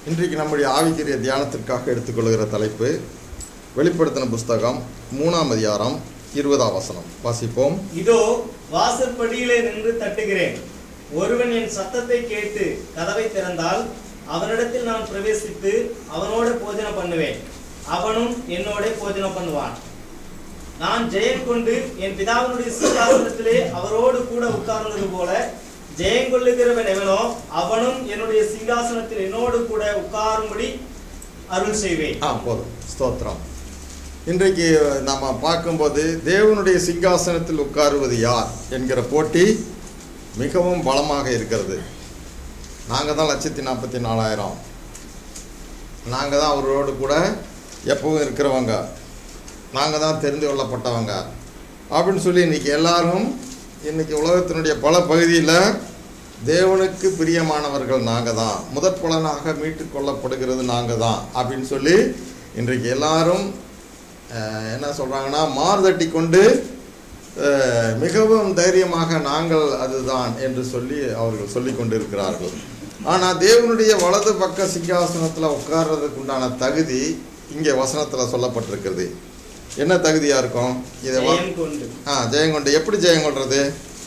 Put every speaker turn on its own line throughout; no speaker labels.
இன்றைக்கு நம்முடைய ஆவிக்குரிய தியானத்திற்காக எடுத்துக்கொள்கிற தலைப்பு வெளிப்படுத்தின புஸ்தகம் மூணாம் அதிகாரம் இருபதாம் வசனம் வாசிப்போம்
இதோ வாசற்படியிலே நின்று தட்டுகிறேன் ஒருவன் என் சத்தத்தை கேட்டு கதவை திறந்தால் அவனிடத்தில் நான் பிரவேசித்து அவனோட போஜனம் பண்ணுவேன் அவனும் என்னோட போஜனம் பண்ணுவான் நான் ஜெயம் கொண்டு என் பிதாவினுடைய சிங்காசனத்திலே அவரோடு கூட உட்கார்ந்தது போல ஜெயம் கொள்ளுகிறவன் எவனோ அவனும் என்னுடைய சிங்காசனத்தில் என்னோடு கூட உட்காரும்படி அருள் செய்வேன்
ஆ போதும் ஸ்தோத்திரம் இன்றைக்கு நம்ம பார்க்கும்போது தேவனுடைய சிங்காசனத்தில் உட்காருவது யார் என்கிற போட்டி மிகவும் பலமாக இருக்கிறது நாங்கள் தான் லட்சத்தி நாற்பத்தி நாலாயிரம் நாங்கள் தான் அவரோடு கூட எப்பவும் இருக்கிறவங்க நாங்கள் தான் தெரிந்து கொள்ளப்பட்டவங்க அப்படின்னு சொல்லி இன்றைக்கி எல்லாரும் இன்றைக்கி உலகத்தினுடைய பல பகுதியில் தேவனுக்கு பிரியமானவர்கள் நாங்கள் தான் முதற் பலனாக மீட்டு கொள்ளப்படுகிறது நாங்கள் தான் அப்படின்னு சொல்லி இன்றைக்கு எல்லாரும் அஹ், என்ன சொல்கிறாங்கன்னா மார்தட்டி கொண்டு அஹ், மிகவும் தைரியமாக நாங்கள் அதுதான் என்று சொல்லி அவர்கள் சொல்லி கொண்டிருக்கிறார்கள் ஆனால் தேவனுடைய வலது பக்க சிங்காசனத்தில் உட்கார்றதுக்கு உண்டான தகுதி இங்கே வசனத்தில் சொல்லப்பட்டிருக்கிறது என்ன தகுதியாக இருக்கும் இதை வ-
ஜெயம் கொண்டு
ஆ ஜெயங்கொண்டு எப்படி ஜெயம் கொள்றது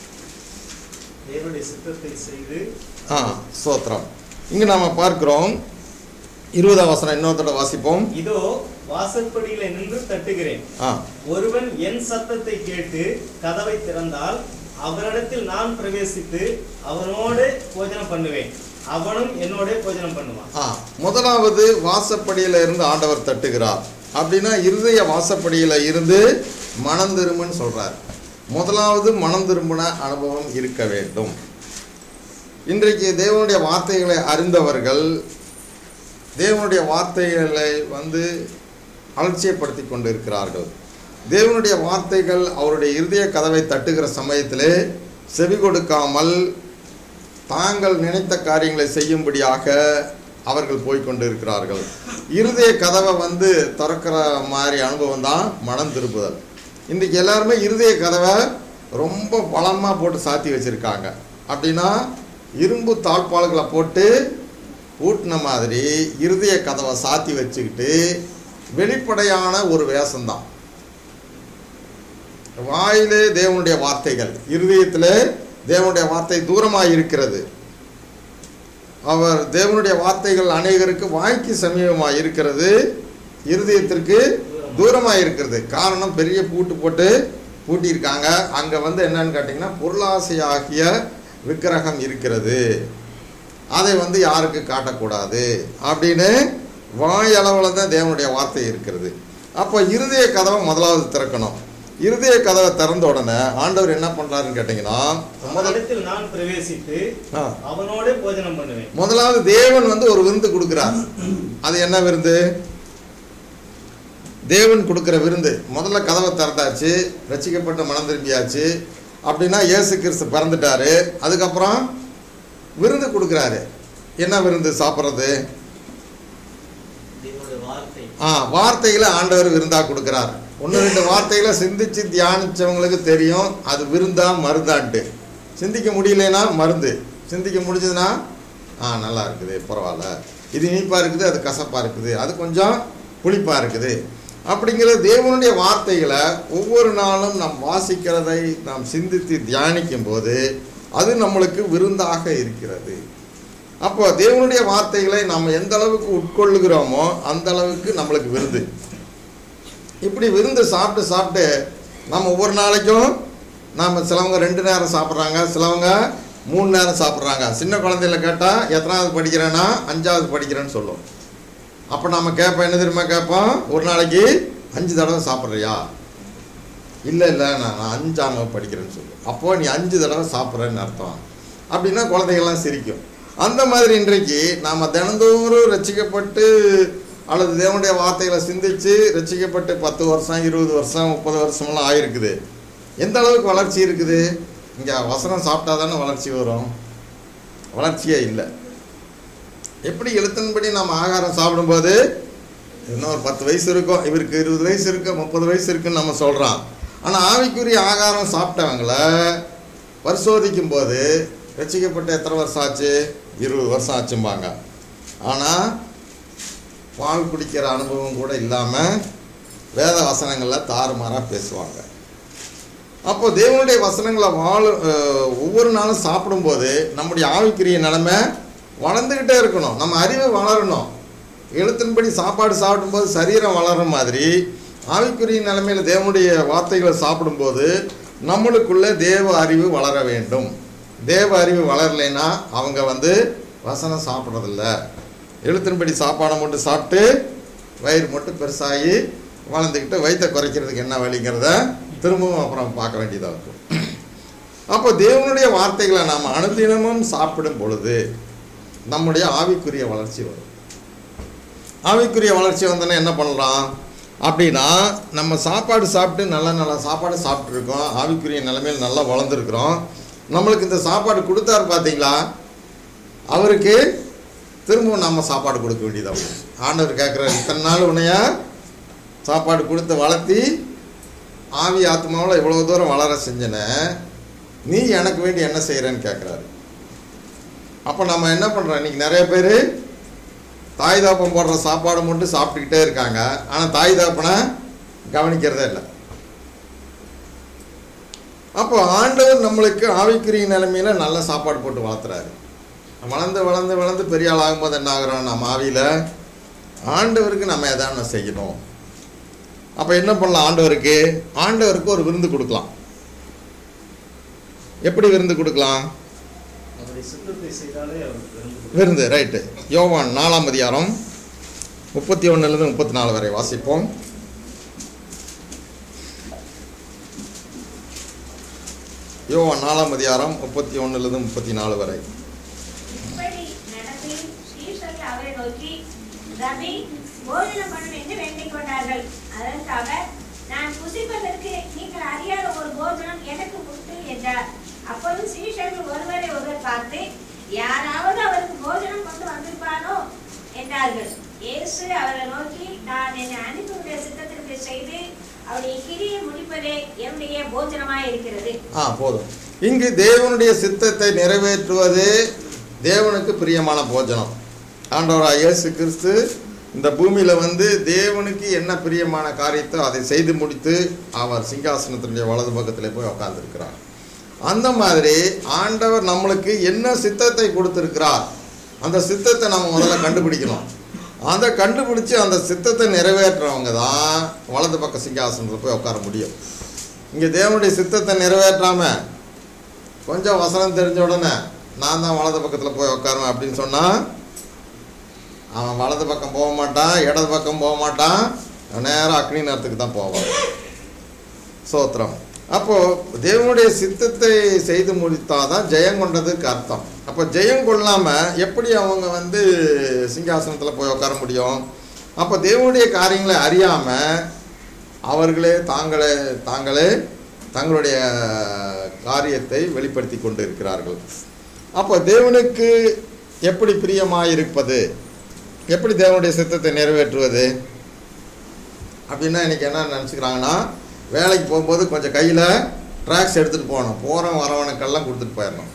தேவனுடைய சித்தத்தை செய்து
ஆ ஸ்தோத்திரம் இங்கே நாம் பார்க்கிறோம் இருபதாம் வசனம் இன்னொரு தடவை வாசிப்போம்
இதோ வாசற்படியிலே நின்று தட்டுகிறேன்
ஆ
ஒருவன் என் சத்தத்தை கேட்டு கதவை திறந்தால் அவனிடத்தில் நான் பிரவேசித்து அவனோடு போஜனம் பண்ணுவேன் அவனும் என்னோட போஜனம் பண்ணுவான்
ஆ முதலாவது வாசப்படியில் இருந்து ஆண்டவர் தட்டுகிறார் அப்படின்னா இருதய வாசப்படியில் இருந்து மனம் திரும்புன்னு சொல்கிறார் முதலாவது மனம் திரும்பின அனுபவம் இருக்க வேண்டும் இன்றைக்கு தேவனுடைய வார்த்தைகளை அறிந்தவர்கள் தேவனுடைய வார்த்தைகளை வந்து அலட்சியப்படுத்தி கொண்டிருக்கிறார்கள் தேவனுடைய வார்த்தைகள் அவருடைய இருதய கதவை தட்டுகிற சமயத்திலே செவி கொடுக்காமல் தாங்கள் நினைத்த காரியங்களை செய்யும்படியாக அவர்கள் போய் கொண்டிருக்கிறார்கள் இருதய கதவை வந்து திறக்கிற மாதிரி அனுபவம் தான் மனம் திருப்புதல் இன்றைக்கி எல்லாருமே இருதய கதவை ரொம்ப பலமாக போட்டு சாத்தி வச்சுருக்காங்க அப்படின்னா இரும்பு தாழ்பால்களை போட்டு பூட்டின மாதிரி இருதய கதவை சாத்தி வச்சுக்கிட்டு வெளிப்படையான ஒரு வேஷம்தான் வாயிலே தேவனுடைய வார்த்தைகள் இருதயத்திலே தேவனுடைய வார்த்தை தூரமாக இருக்கிறது அவர் தேவனுடைய வார்த்தைகள் அநேகருக்கு வாய்க்கு சமீபமாக இருக்கிறது இருதயத்திற்கு தூரமாக இருக்கிறது காரணம் பெரிய பூட்டு போட்டு பூட்டியிருக்காங்க அங்கே வந்து என்னன்னு கேட்டிங்கன்னா பொருளாசையாகிய விக்கிரகம் இருக்கிறது அதை வந்து யாருக்கு காட்டக்கூடாது அப்படின்னு வாயளவில் தான் தேவனுடைய வார்த்தை இருக்கிறது அப்போ இருதய கதவை முதலாவது திறக்கணும் இருதய கதவை திறந்த உடனே ஆண்டவர் என்ன பண்ணுறாருன்னு கேட்டிங்கன்னா முதல்
அவனிடத்தில் நான் பிரவேசித்து
ஆ
அவனோட போஜனம் பண்ணுவேன்
முதலாவது தேவன் வந்து ஒரு விருந்து கொடுக்குறார் அது என்ன விருந்து தேவன் கொடுக்குற விருந்து முதல்ல கதவை திறந்தாச்சு ரசிக்கப்பட்ட மனம் திரும்பியாச்சு அப்படின்னா இயேசு கிறிஸ்து பிறந்துட்டாரு அதுக்கப்புறம் விருந்து கொடுக்குறாரு என்ன விருந்து சாப்பிட்றது
தேவனுடைய வார்த்தை
ஆ வார்த்தைகளை ஆண்டவர் விருந்தா கொடுக்குறார் ஒன்று ரெண்டு வார்த்தைகளை சிந்திச்சு தியானிச்சவங்களுக்கு தெரியும் அது விருந்தா மருந்தான்ட்டு சிந்திக்க முடியலனா மருந்து சிந்திக்க முடிஞ்சதுன்னா ஆ நல்லா இருக்குது பரவாயில்ல இது இனிப்பாக இருக்குது அது கசப்பாக இருக்குது அது கொஞ்சம் புளிப்பாக இருக்குது அப்படிங்கிற தேவனுடைய வார்த்தைகளை ஒவ்வொரு நாளும் நாம் வாசிக்கிறதை நாம் சிந்தித்து தியானிக்கும் போது அது நம்மளுக்கு விருந்தாக இருக்கிறது அப்போ தேவனுடைய வார்த்தைகளை நாம் எந்த அளவுக்கு உட்கொள்ளுகிறோமோ அந்த அளவுக்கு நம்மளுக்கு விருந்து இப்படி விருந்து சாப்பிட்டு சாப்பிட்டு நம்ம ஒவ்வொரு நாளைக்கும் நாம் சிலவங்க ரெண்டு நேரம் சாப்பிட்றாங்க சிலவங்க மூணு நேரம் சாப்பிட்றாங்க சின்ன குழந்தையில கேட்டால் எத்தனாவது படிக்கிறேன்னா அஞ்சாவது படிக்கிறேன்னு சொல்லும் அப்போ நம்ம கேட்போம் என்ன தெரியுமா கேட்போம் ஒரு நாளைக்கு அஞ்சு தடவை சாப்பிட்றியா இல்லை இல்லை நான் நான் அஞ்சாம் வகுப்பு படிக்கிறேன்னு சொல்லு அப்போது நீ அஞ்சு தடவை சாப்பிட்றேன்னு அர்த்தம் அப்படின்னா குழந்தைகள்லாம் சிரிக்கும் அந்த மாதிரி இன்றைக்கு நாம் தினந்தோறும் ரசிக்கப்பட்டு அல்லது தேவனுடைய வார்த்தைகளை சிந்திச்சு ரசிக்கப்பட்டு பத்து வருஷம் இருபது வருஷம் முப்பது வருஷமெல்லாம் ஆயிருக்குது எந்த அளவுக்கு வளர்ச்சி இருக்குது இங்கே வசனம் சாப்பிட்டா தானே வளர்ச்சி வரும் வளர்ச்சியே இல்லை எப்படி எழுத்தின்படி நம்ம ஆகாரம் சாப்பிடும்போது இன்னும் ஒரு பத்து வயசு இருக்கும் இவருக்கு இருபது வயசு இருக்கு முப்பது வயசு இருக்குன்னு நம்ம சொல்கிறோம் ஆனால் ஆவிக்குரிய ஆகாரம் சாப்பிட்டவங்கள பரிசோதிக்கும் போது ரசிக்கப்பட்ட எத்தனை வருஷம் ஆச்சு இருபது வருஷம் ஆச்சும்பாங்க ஆனால் பால் குடிக்கிற அனுபவம் கூட இல்லாமல் வேத வசனங்களில் தாறுமாறாக பேசுவாங்க அப்போ தேவனுடைய வசனங்களை வாழ அஹ், ஒவ்வொரு நாளும் சாப்பிடும்போது நம்முடைய ஆவிக்குரிய நிலைமை வளர்ந்துக்கிட்டே இருக்கணும் நம்ம அறிவு வளரணும் எழுத்தின்படி சாப்பாடு சாப்பிடும்போது சரீரம் வளர்ற மாதிரி ஆவிக்குரிய நிலைமையில் தேவனுடைய வார்த்தைகளை சாப்பிடும்போது நம்மளுக்குள்ள தேவ அறிவு வளர வேண்டும் தேவ அறிவு வளரலைன்னா அவங்க வந்து வசனம் சாப்பிட்றதில்ல எழுத்தின்படி சாப்பாடை மட்டும் சாப்பிட்டு வயிறு மட்டும் பெருசாகி வளர்ந்துக்கிட்டு வயிற்றை குறைக்கிறதுக்கு என்ன வழிங்கிறத திரும்பவும் அப்புறம் பார்க்க வேண்டியதாக இருக்கும் அப்போ தேவனுடைய வார்த்தைகளை நாம் அனுதினமும் சாப்பிடும் பொழுது நம்முடைய ஆவிக்குரிய வளர்ச்சி வரும் ஆவிக்குரிய வளர்ச்சி வந்தோன்னா என்ன பண்ணலாம் அப்படின்னா நம்ம சாப்பாடு சாப்பிட்டு நல்ல நல்ல சாப்பாடு சாப்பிட்ருக்கோம் ஆவிக்குரிய நிலைமையில் நல்லா வளர்ந்துருக்குறோம் நம்மளுக்கு இந்த சாப்பாடு கொடுத்தாரு பார்த்தீங்களா அவருக்கு திரும்பவும் நம்ம சாப்பாடு கொடுக்க வேண்டியதாக போச்சு ஆண்டவர் கேட்குறாரு இத்தனை நாள் உன்னைய சாப்பாடு கொடுத்து வளர்த்தி ஆவி ஆத்மாவில் இவ்வளோ தூரம் வளர செஞ்சன நீ எனக்கு வேண்டி என்ன செய்கிறேன்னு கேட்குறாரு அப்போ நம்ம என்ன பண்ணுறோம் இன்னைக்கு நிறைய பேர் தாய் தாப்பம் போடுற சாப்பாடு மட்டும் சாப்பிட்டுக்கிட்டே இருக்காங்க ஆனால் தாய் தாப்பனை கவனிக்கிறதே இல்லை அப்போ ஆண்டவர் நம்மளுக்கு ஆவிக்குரிய நிலைமையில நல்ல சாப்பாடு போட்டு வளர்த்துறாரு வளர்ந்து வளர்ந்து வளர்ந்து பெரிய ஆள் ஆகும்போது என்ன ஆகுறோம் நம்ம ஆவியில் ஆண்டவருக்கு நம்ம எதான செய்யணும் அப்போ என்ன பண்ணலாம் ஆண்டவருக்கு ஆண்டவருக்கு ஒரு விருந்து கொடுக்கலாம் எப்படி விருந்து கொடுக்கலாம்
அவருடைய சித்தத்தை செய்தாலே அவருக்கு விரும்புகிறேன்
விருந்து ரைட்டு யோவான் நாலாம் அதிகாரம் முப்பத்தி ஒன்றுலேருந்து முப்பத்தி நாலு வரை வாசிப்போம் யோவான் நாலாம் அதிகாரம் முப்பத்தி ஒன்றுலேருந்து முப்பத்தி நாலு வரை
இப்படி நடப்பில் சீஷர்கள் அவரை நோக்கி ரபி போஜனம் பண்ணும் என்று வேண்டிக் கொண்டார்கள் அதற்கு அவர் நான் புசிப்பதற்கு நீங்கள் அறியாத ஒரு போஜனம் எனக்கு உண்டு என்றார் அப்பொழுது சீஷர்கள் ஒருவரை ஒருவர் பார்த்து யாராவது அவருக்கு போஜனம் கொண்டு வந்திருப்பானோ என்றார்கள் இயேசு அவரை நோக்கி நான் என்னை அனுப்பியுடைய சித்தத்திற்கு செய்து அவருடைய கிரியை முடிப்பதே என்னுடைய போஜனமாய் இருக்கிறது
ஆ போதும் இங்கு தேவனுடைய சித்தத்தை நிறைவேற்றுவதே தேவனுக்கு பிரியமான போஜனம் ஆண்டவராக இயேசு கிறிஸ்து இந்த பூமியில் வந்து தேவனுக்கு என்ன பிரியமான காரியத்தை அதை செய்து முடித்து அவர் சிங்காசனத்தினுடைய வலது பக்கத்தில் போய் உட்கார்ந்திருக்கிறார் அந்த மாதிரி ஆண்டவர் நம்மளுக்கு என்ன சித்தத்தை கொடுத்திருக்கிறார் அந்த சித்தத்தை நம்ம முதல்ல கண்டுபிடிக்கணும் அந்த கண்டுபிடிச்சு அந்த சித்தத்தை நிறைவேற்றுறவங்க தான் வலது பக்க சிங்காசனத்தில் போய் உட்கார முடியும் இங்கே தேவனுடைய சித்தத்தை நிறைவேற்றாம கொஞ்சம் வசனம் தெரிஞ்ச உடனே நான் தான் வலது பக்கத்தில் போய் உட்காருவேன் அப்படின்னு சொன்னால் அவன் வலது பக்கம் போக மாட்டான் இடது பக்கம் போக மாட்டான் நேராக அக்னி நேரத்துக்கு தான் போவான் சோத்திரம் அப்போது தேவனுடைய சித்தத்தை செய்து முடித்தாதான் ஜெயம் கொண்டதுக்கு அர்த்தம் அப்போ ஜெயம் கொள்ளாமல் எப்படி அவங்க வந்து சிங்காசனத்தில் போய் உட்கார முடியும் அப்போ தேவனுடைய காரியங்களை அறியாமல் அவர்களே தாங்களே தாங்களே தங்களுடைய காரியத்தை வெளிப்படுத்தி கொண்டு இருக்கிறார்கள் அப்போ தேவனுக்கு எப்படி பிரியமாக இருப்பது எப்படி தேவனுடைய சித்தத்தை நிறைவேற்றுவது அப்படின்னா இன்றைக்கி என்ன நினச்சிக்கிறாங்கன்னா வேலைக்கு போகும்போது கொஞ்சம் கையில் ட்ராக்ஸ் எடுத்துகிட்டு போகணும் போகிறவன் வரவனுக்கெல்லாம் கொடுத்துட்டு போயிடணும்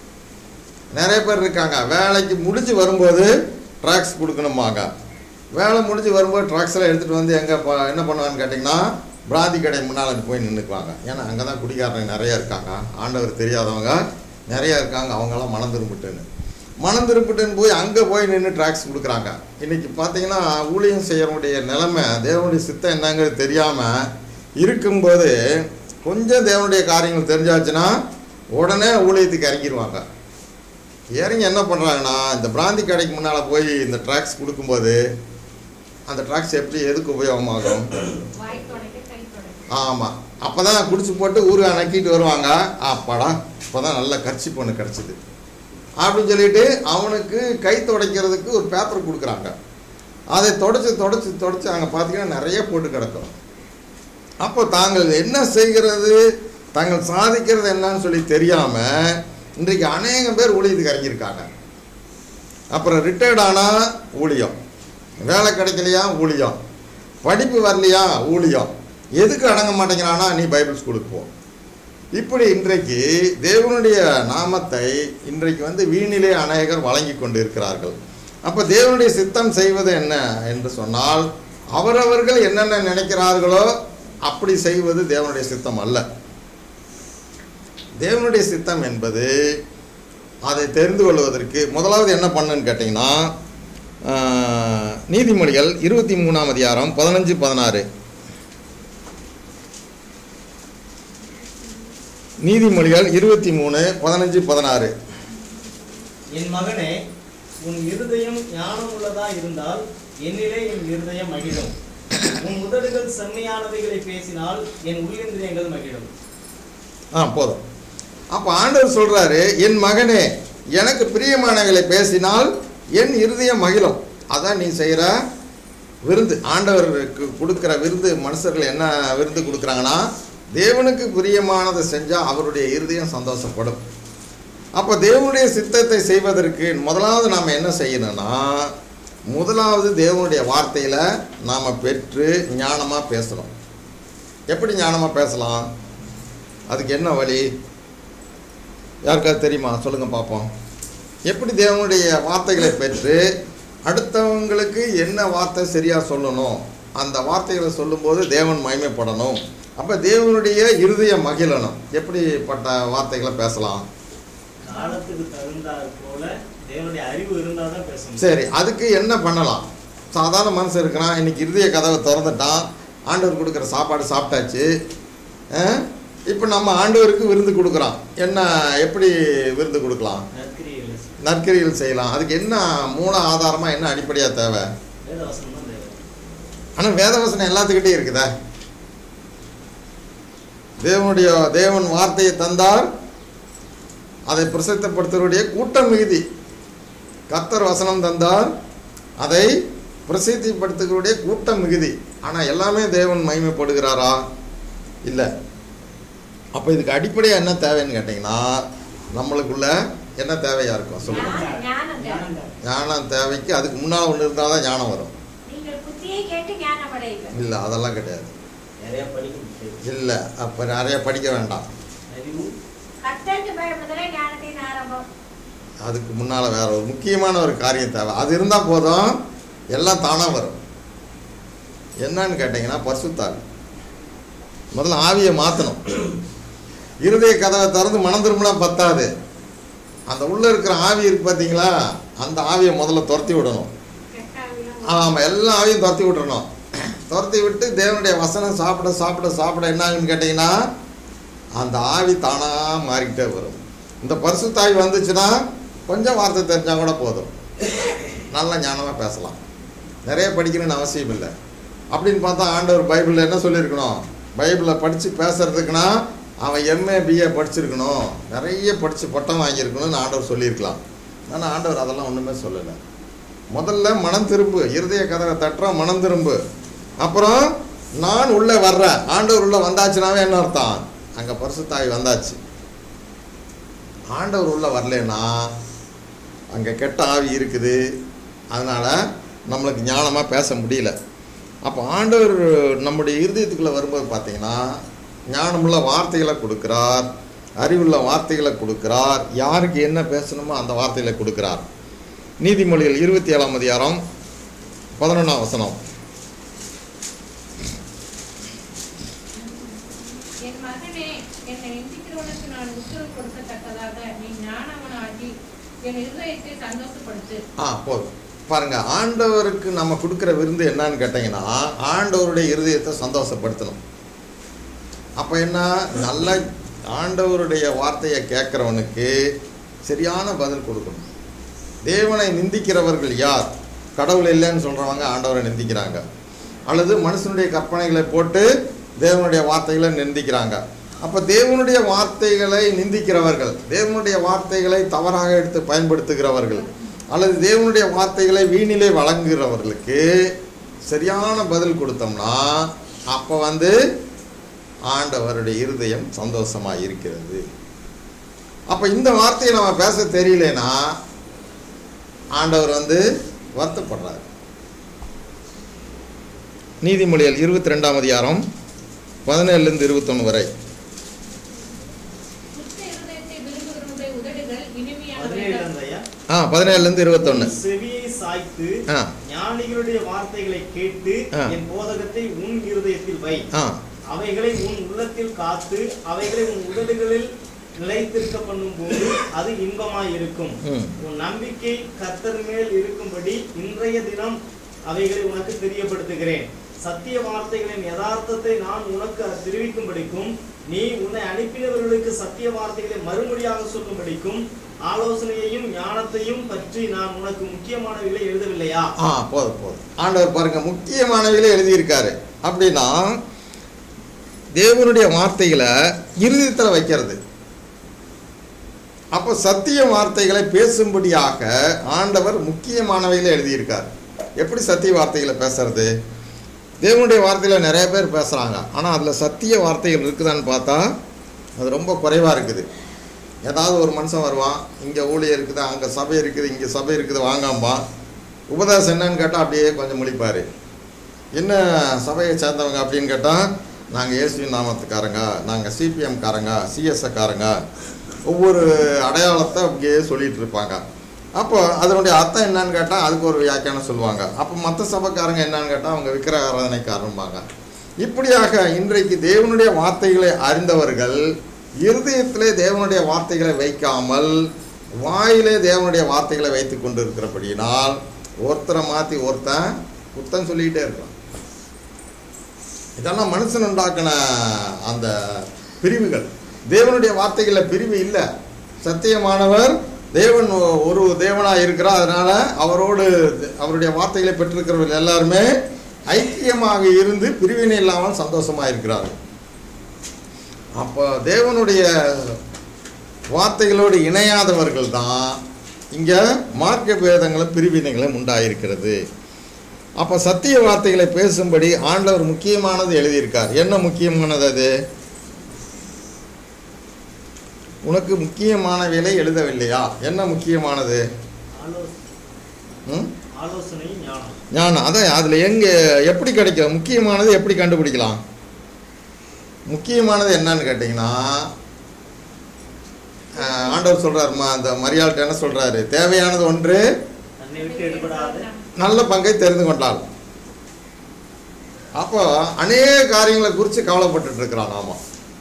நிறைய பேர் இருக்காங்க வேலைக்கு முடிஞ்சு வரும்போது ட்ராக்ஸ் கொடுக்கணுமாங்க வேலை முடிஞ்சு வரும்போது ட்ராக்ஸ்லாம் எடுத்துகிட்டு வந்து எங்கே என்ன பண்ணுவான்னு கேட்டிங்கன்னா பிராந்தி கடை முன்னால் போய் நின்றுக்குவாங்க ஏன்னா அங்கே தான் குடிகாரங்க நிறைய இருக்காங்க ஆண்டவர் தெரியாதவங்க நிறைய இருக்காங்க அவங்கெல்லாம் மனம் திரும்பிட்டுன்னு மனம் திரும்பிட்டுன்னு போய் அங்கே போய் நின்று ட்ராக்ஸ் கொடுக்குறாங்க இன்றைக்கி பார்த்தீங்கன்னா ஊழியம் செய்யறவனுடைய நிலைமை தேவனுடைய சித்தம் என்னங்கிறது தெரியாமல் இருக்கும்போது கொஞ்சம் தேவனுடைய காரியங்கள் தெரிஞ்சாச்சுன்னா உடனே ஊழியத்துக்கு இறங்கிடுவாங்க இறங்கி என்ன பண்ணுறாங்கன்னா இந்த பிராந்தி கடைக்கு முன்னால் போய் இந்த ட்ராக்ஸ் கொடுக்கும்போது அந்த ட்ராக்ஸ் எப்படி எதுக்கு உபயோகமாகும்
வாய் தொடக்க கை தொடக்க
ஆமாம் அப்போ தான் குடிச்சு போட்டு ஊருக்கு நக்கிட்டு வருவாங்க அப்பாடா இப்போ தான் நல்ல கர்ச்சி பொண்ணு கிடச்சிது அப்படின்னு சொல்லிட்டு அவனுக்கு கை துடைக்கிறதுக்கு ஒரு பேப்பர் கொடுக்குறாங்க அதை தொடச்சி தொடச்சி தொடச்சி அங்கே பார்த்தீங்கன்னா நிறைய போட்டு கிடக்கும் அப்போ தாங்கள் என்ன செய்கிறது தாங்கள் சாதிக்கிறது என்னன்னு சொல்லி தெரியாமல் இன்றைக்கு அநேகம் பேர் ஊழியத்துக்கு இறங்கியிருக்காங்க அப்புறம் ரிட்டையர்ட் ஆனால் ஊழியம் வேலை கிடைக்கலையா ஊழியம் படிப்பு வரலையா ஊழியம் எதுக்கு அடங்க மாட்டேங்கிறானா நீ பைபிள் ஸ்கூலுக்கு போ இப்படி இன்றைக்கு தேவனுடைய நாமத்தை இன்றைக்கு வந்து வீணிலே அநேகர் வழங்கி கொண்டு இருக்கிறார்கள் அப்போ தேவனுடைய சித்தம் செய்வது என்ன என்று சொன்னால் அவரவர்கள் என்னென்ன நினைக்கிறார்களோ அப்படி செய்வது தேவனுடைய சித்தம் அல்ல தேவனுடைய சித்தம் என்பது அதை தெரிந்து கொள்வதற்கு முதலாவது என்ன பண்ணுன்னு கேட்டிங்கன்னா ஆஹ், நீதிமொழிகள் இருபத்தி மூணாம் அதிகாரம் பதினஞ்சு பதினாறு நீதிமொழிகள் இருபத்தி மூணு பதினஞ்சு பதினாறு
என் மகனே உன் இருதயம் ஞானம் உள்ளதா இருந்தால் என்னிலே என் இருதயம் மகிழும் உன் உதடுகள் செம்மையானவைகளை பேசினால் என் உள்ளிந்திரியங்கள் மகிழும்
ஆ போதும் அப்போ ஆண்டவர் சொல்றாரு என் மகனே எனக்கு பிரியமானவைகளை பேசினால் என் இருதயம் மகிழும் அதான் நீ செய்கிற விருந்து ஆண்டவருக்கு கொடுக்குற விருந்து மனுஷர்கள் என்ன விருந்து கொடுக்குறாங்கன்னா தேவனுக்கு பிரியமானதை செஞ்சால் அவருடைய இருதயம் சந்தோஷப்படும் அப்போ தேவனுடைய சித்தத்தை செய்வதற்கு முதலாவது நாம் என்ன செய்யணும்னா முதலாவது தேவனுடைய வார்த்தையில் நாம் பெற்று ஞானமாக பேசணும் எப்படி ஞானமாக பேசலாம் அதுக்கு என்ன வழி யாருக்காவது தெரியுமா சொல்லுங்கள் பார்ப்போம் எப்படி தேவனுடைய வார்த்தைகளை பெற்று அடுத்தவங்களுக்கு என்ன வார்த்தை சரியாக சொல்லணும் அந்த வார்த்தைகளை சொல்லும்போது தேவன் மகிமைப்படணும் அப்போ தேவனுடைய இருதயம் மகிழணும் எப்படிப்பட்ட வார்த்தைகளை பேசலாம்
காலத்துக்கு தகுந்தாற் போல தேவனுடைய அறிவு இருந்தால் தான் பேச முடியும்
சரி அதுக்கு என்ன பண்ணலாம் சாதாரண மனுஷன் இருக்கிறான் இன்னைக்கு இருதய கதவை திறந்துட்டான் ஆண்டவர் கொடுக்குற சாப்பாடு சாப்பிட்டாச்சு இப்போ நம்ம ஆண்டவருக்கு விருந்து கொடுக்குறோம் என்ன எப்படி விருந்து கொடுக்கலாம்
நற்கிரியில்
நற்கரிகள் செய்யலாம் அதுக்கு என்ன மூல ஆதாரமாக என்ன அடிப்படையாக தேவை
வேதவசனம் தான் தேவை
ஆனால் வேதவசனம் எல்லாத்துக்கிட்டே இருக்குதா தேவனுடைய தேவன் வார்த்தையை தந்தார் அதை பிரசித்தப்படுத்துவருடைய கூட்டம் மிகுதி கர்த்தர் வசனம் தந்தார் அதை பிரசித்திப்படுத்துகிறவருடைய கூட்டம் மிகுதி ஆனால் எல்லாமே தேவன் மகிமைப்படுகிறாரா இல்லை அப்போ இதுக்கு அடிப்படையாக என்ன தேவைன்னு கேட்டிங்கன்னா நம்மளுக்குள்ள என்ன தேவையாக இருக்கும் சொல்லுங்க
ஞானம் ஞானம் தேவை.
ஞானம் தேவைக்கு அதுக்கு முன்னால் ஒன்று இருந்தால் தான் ஞானம் வரும்
நீங்கள் புத்தியை கேட்டு ஞானம் அடையுங்கள்
இல்லை அதெல்லாம் கிடையாது
நிறைய படிக்க முடியாது
இல்லை அப்போ நிறைய படிக்க வேண்டாம்
அறிவு
கர்த்தருக்கு பயப்படுதலே ஞானத்தின் ஆரம்பம்
அதுக்கு முன்னால் வேற ஒரு முக்கியமான ஒரு காரியம் தேவை அது இருந்தால் போதும் எல்லாம் தானாக வரும் என்னன்னு கேட்டிங்கன்னா பரிசுத்தாவி முதல்ல ஆவியை மாற்றணும் இருதய கதவை திறந்து மனம் திரும்பினா பத்தாது அந்த உள்ளே இருக்கிற ஆவி இருக்கு பார்த்தீங்களா அந்த ஆவியை முதல்ல துரத்தி விடணும்
கெட்டாவிலும்
ஆமாம் எல்லா ஆவியும் துரத்தி விட்டுறணும் துரத்தி விட்டு தேவனுடைய வசனம் சாப்பிட சாப்பிட சாப்பிட என்ன ஆகுன்னு கேட்டிங்கன்னா அந்த ஆவி தானாக மாறிக்கிட்டே வரும் இந்த பரிசுத்தாவி வந்துச்சுன்னா கொஞ்சம் வார்த்தை தெரிஞ்சால் கூட போதும் நல்ல ஞானமாக பேசலாம் நிறைய படிக்கணும்னு அவசியம் இல்லை அப்படின்னு பார்த்தா ஆண்டவர் பைபிளில் என்ன சொல்லியிருக்கணும் பைபிளை படித்து பேசுறதுக்குன்னா அவன் எம்ஏ பிஏ படிச்சிருக்கணும் நிறைய படித்து பட்டம் வாங்கியிருக்கணும்னு ஆண்டவர் சொல்லியிருக்கலாம் ஆனால் ஆண்டவர் அதெல்லாம் ஒன்றுமே சொல்லலை முதல்ல மனம் திரும்பு இருதய கதவை தட்டுறோம் மனம் திரும்பு அப்புறம் நான் உள்ளே வர்றேன் ஆண்டவர் உள்ளே வந்தாச்சுனாவே என்ன அர்த்தம் அங்கே பரிசுத்தாவி வந்தாச்சு ஆண்டவர் உள்ளே வரலன்னா அங்கே கெட்ட ஆவி இருக்குது அதனால் நம்மளுக்கு ஞானமாக பேச முடியல அப்போ ஆண்டவர் நம்முடைய இருதயத்துக்குள்ளே வரும்போது பார்த்தீங்கன்னா ஞானமுள்ள வார்த்தைகளை கொடுக்கிறார் அறிவுள்ள வார்த்தைகளை கொடுக்கிறார் யாருக்கு என்ன பேசணுமோ அந்த வார்த்தைகளை கொடுக்கிறார் நீதிமொழிகள் இருபத்தி ஏழாம் அதிகாரம் பதினொன்றாம் வசனம்
என் மகனே என்னை நிந்திக்கிறவனுக்கு நான் உத்தரவு கொடுக்கத்தக்கதாக நீ ஞானவனாகி என் இருதயத்தை சந்தோஷப்படுத்து
ஆ போதும் பாருங்க ஆண்டவருக்கு நம்ம கொடுக்குற விருந்து என்னன்னு கேட்டிங்கன்னா ஆண்டவருடைய இருதயத்தை சந்தோஷப்படுத்தணும் அப்போ என்ன நல்ல ஆண்டவருடைய வார்த்தையை கேட்குறவனுக்கு சரியான பதில் கொடுக்கணும் தேவனை நிந்திக்கிறவர்கள் யார் கடவுள் இல்லைன்னு சொல்கிறவங்க ஆண்டவரை நிந்திக்கிறாங்க அல்லது மனுஷனுடைய கற்பனைகளை போட்டு தேவனுடைய வார்த்தைகளை நிந்திக்கிறாங்க அப்போ தேவனுடைய வார்த்தைகளை நிந்திக்கிறவர்கள் தேவனுடைய வார்த்தைகளை தவறாக எடுத்து பயன்படுத்துகிறவர்கள் அல்லது தேவனுடைய வார்த்தைகளை வீணிலே வழங்குகிறவர்களுக்கு சரியான பதில் கொடுத்தோம்னா அப்போ வந்து ஆண்டவருடைய இருதயம் சந்தோஷமாக இருக்கிறது அப்போ இந்த வார்த்தையை நம்ம பேச தெரியலனா ஆண்டவர் வந்து வருத்தப்படுறார் நீதிமொழிகள் இருபத்தி ரெண்டாம் அதிகாரம் பதினேழுலேருந்து இருபத்தொன்று வரை
சுத்த இருதயத்தை விரும்புகிறவனுடைய உதடுகள் இனிமையான
பதினேழு ஐயா
ஆ பதினேழுலேருந்து இருபத்தொன்று
செவியை சாய்த்து
ஆ
ஞானிகளுடைய வார்த்தைகளை கேட்டு
ஆ.
என் போதகத்தை உன் இருதயத்தில் வை
ஆ
அவைகளை உன் உள்ளத்தில் காத்து அவைகளை உன் உதடுகளில் நிலைத்திருக்க பண்ணும்போது அது இன்பமாய் இருக்கும்
ம்.
உன் நம்பிக்கை கர்த்தர் மேல் இருக்கும்படி இன்றைய தினம் அவைகளை உனக்கு தெரியப்படுத்துகிறேன் சத்திய வார்த்தைகளின் யதார்த்தத்தை நான் உனக்கு தெரிவிக்கும்படிக்கும் நீ உன்னை அனுப்பினவர்களுக்கு சத்திய வார்த்தைகளை மறுமொழியாக சொல்லும்படிக்கும் ஆலோசனையையும் ஞானத்தையும் பற்றி நான் உனக்கு முக்கியமானவைகளை எழுதவில்லையா
ஆ போதும் போதும் ஆண்டவர் பாருங்க முக்கியமானவைகளே எழுதியிருக்காரு அப்படின்னா தேவனுடைய வார்த்தைகளை இருதயத்தில் வைக்கிறது அப்போ சத்திய வார்த்தைகளை பேசும்படியாக ஆண்டவர் முக்கியமானவைகளை எழுதியிருக்கார் எப்படி சத்திய வார்த்தைகளை பேசுறது தேவனுடைய வார்த்தையில் நிறைய பேர் பேசுகிறாங்க ஆனால் அதில் சத்திய வார்த்தைகள் இருக்குதான்னு பார்த்தா அது ரொம்ப குறைவாக இருக்குது ஏதாவது ஒரு மனுஷன் வருவான் இங்கே ஊழியர் இருக்குது அங்கே சபை இருக்குது இங்கே சபை இருக்குது வாங்காம்பா உபதேசம் என்னன்னு கேட்டால் அப்படியே கொஞ்சம் முழிப்பார் என்ன சபையை சேர்ந்தவங்க அப்படின்னு கேட்டால் நாங்கள் ஏசுவி நாமத்துக்காரங்க நாங்கள் சிபிஎம்காரங்க சிஎஸ்ஐக்காரங்க ஒவ்வொரு அடையாளத்தை அப்படியே சொல்லிட்டு இருப்பாங்க அப்போ அதனுடைய அர்த்தம் என்னன்னு கேட்டால் அதுக்கு ஒரு வியாக்கியானம் சொல்லுவாங்க அப்போ மற்ற சபைக்காரங்க என்னன்னு கேட்டால் அவங்க விக்கிரக ஆராதனைக்காரம்பாங்க இப்படியாக இன்றைக்கு தேவனுடைய வார்த்தைகளை அறிந்தவர்கள் இருதயத்திலே தேவனுடைய வார்த்தைகளை வைக்காமல் வாயிலே தேவனுடைய வார்த்தைகளை வைத்து கொண்டு இருக்கிறபடியினால் ஒருத்தரை மாற்றி ஒருத்தன் குத்தம் சொல்லிக்கிட்டே இருக்கான் இதெல்லாம் மனுஷன் உண்டாக்கின அந்த பிரிவுகள் தேவனுடைய வார்த்தைகளில் பிரிவு இல்லை சத்தியமானவர் தேவன் ஒரு தேவனாக இருக்கிறார் அதனால அவரோடு அவருடைய வார்த்தைகளை பெற்றிருக்கிறவர்கள் எல்லாருமே ஐக்கியமாக இருந்து பிரிவினை இல்லாமல் சந்தோஷமாக இருக்கிறார்கள் அப்போ தேவனுடைய வார்த்தைகளோடு இணையாதவர்கள் தான் இங்கே மார்க்க பேதங்களும் பிரிவினைகளும் உண்டாயிருக்கிறது அப்போ சத்திய வார்த்தைகளை பேசும்படி ஆண்டவர் முக்கியமானது எழுதியிருக்கார் என்ன முக்கியமானது அது உனக்கு முக்கியமானவைகளை எழுதவில்லையா என்ன முக்கியமானது
ஆலோசனை
ம்
ஆலோசனை ஞானம்
ஞானம் அதான் அதில் எங்கே எப்படி கிடைக்கும் முக்கியமானது எப்படி கண்டுபிடிக்கலாம் முக்கியமானது என்னன்னு கேட்டிங்கன்னா ஆஹ், ஆண்டவர் சொல்கிறாருமா அந்த மரியாள்கிட்ட என்ன சொல்கிறாரு தேவையானது ஒன்று
தன்னை விட்டு எடுபடாத
நல்ல பங்கை தெரிந்து கொண்டாள் அப்போ அநேக காரியங்களை குறித்து கவலைப்பட்டுட்டு இருக்கிறான் நாம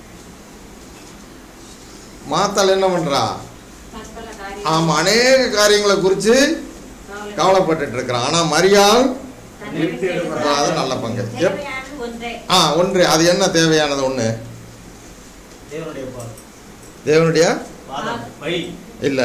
மாத்தாள் என்ன பண்றா
பற்பல காரியம்
ஆமா அநேக காரியங்களை குறித்து கவலைப்பட்டுட்டு இருக்கிறான் ஆனா மரியாள்
தன்னை விட்டு
அது
எடுபடாத
நல்ல பங்கு எப்-
தேவையானது ஒன்றே
ஆ ஒன்று அது என்ன தேவையானது ஒன்று
தேவனுடைய பாதம்
தேவனுடைய
பாதம் வழி
இல்லை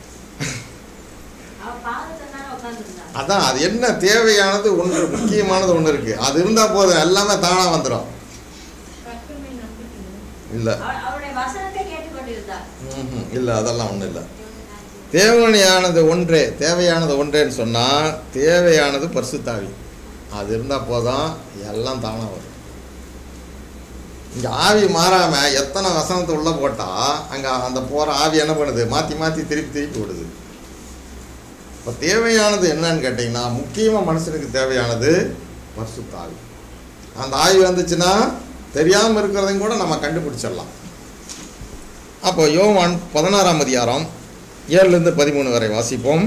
அவ பாதத்தை தானே உட்காந்துருந்தா
அதான் அது என்ன தேவையானது ஒன்று முக்கியமானது ஒன்று இருக்கு அது இருந்தால் போதும் எல்லாமே தானாக வந்துடும்
கர்த்தர் நம்பிக்கை
இல்லை
அவருடைய வசனத்தை கேட்டுக்கொண்டிருந்தா
ம்ஹும். இல்லை அதெல்லாம் ஒன்றும் இல்லை தேவையானது ஒன்றே தேவையானது ஒன்றேன்னு சொன்னால் தேவையானது பரிசுத்தாவி அது இருந்தால் போதும் எல்லாம் தானாக வரும் இங்கே ஆவி மாறாமல் எத்தனை வசனத்தை உள்ளே போட்டால் அங்கே அந்த போகிற ஆவி என்ன பண்ணுது மாற்றி மாற்றி திருப்பி திருப்பி விடுது இப்போ தேவையானது என்னன்னு கேட்டிங்கன்னா முக்கியமாக மனுஷனுக்கு தேவையானது பரிசுத்தாவி அந்த ஆவி வந்துச்சுன்னா தெரியாமல் இருக்கிறதையும் கூட நம்ம கண்டுபிடிச்சிடலாம் அப்போ யோவான் பதினாறாம் அதிகாரம் ஏழுலேருந்து பதிமூணு வரை வாசிப்போம்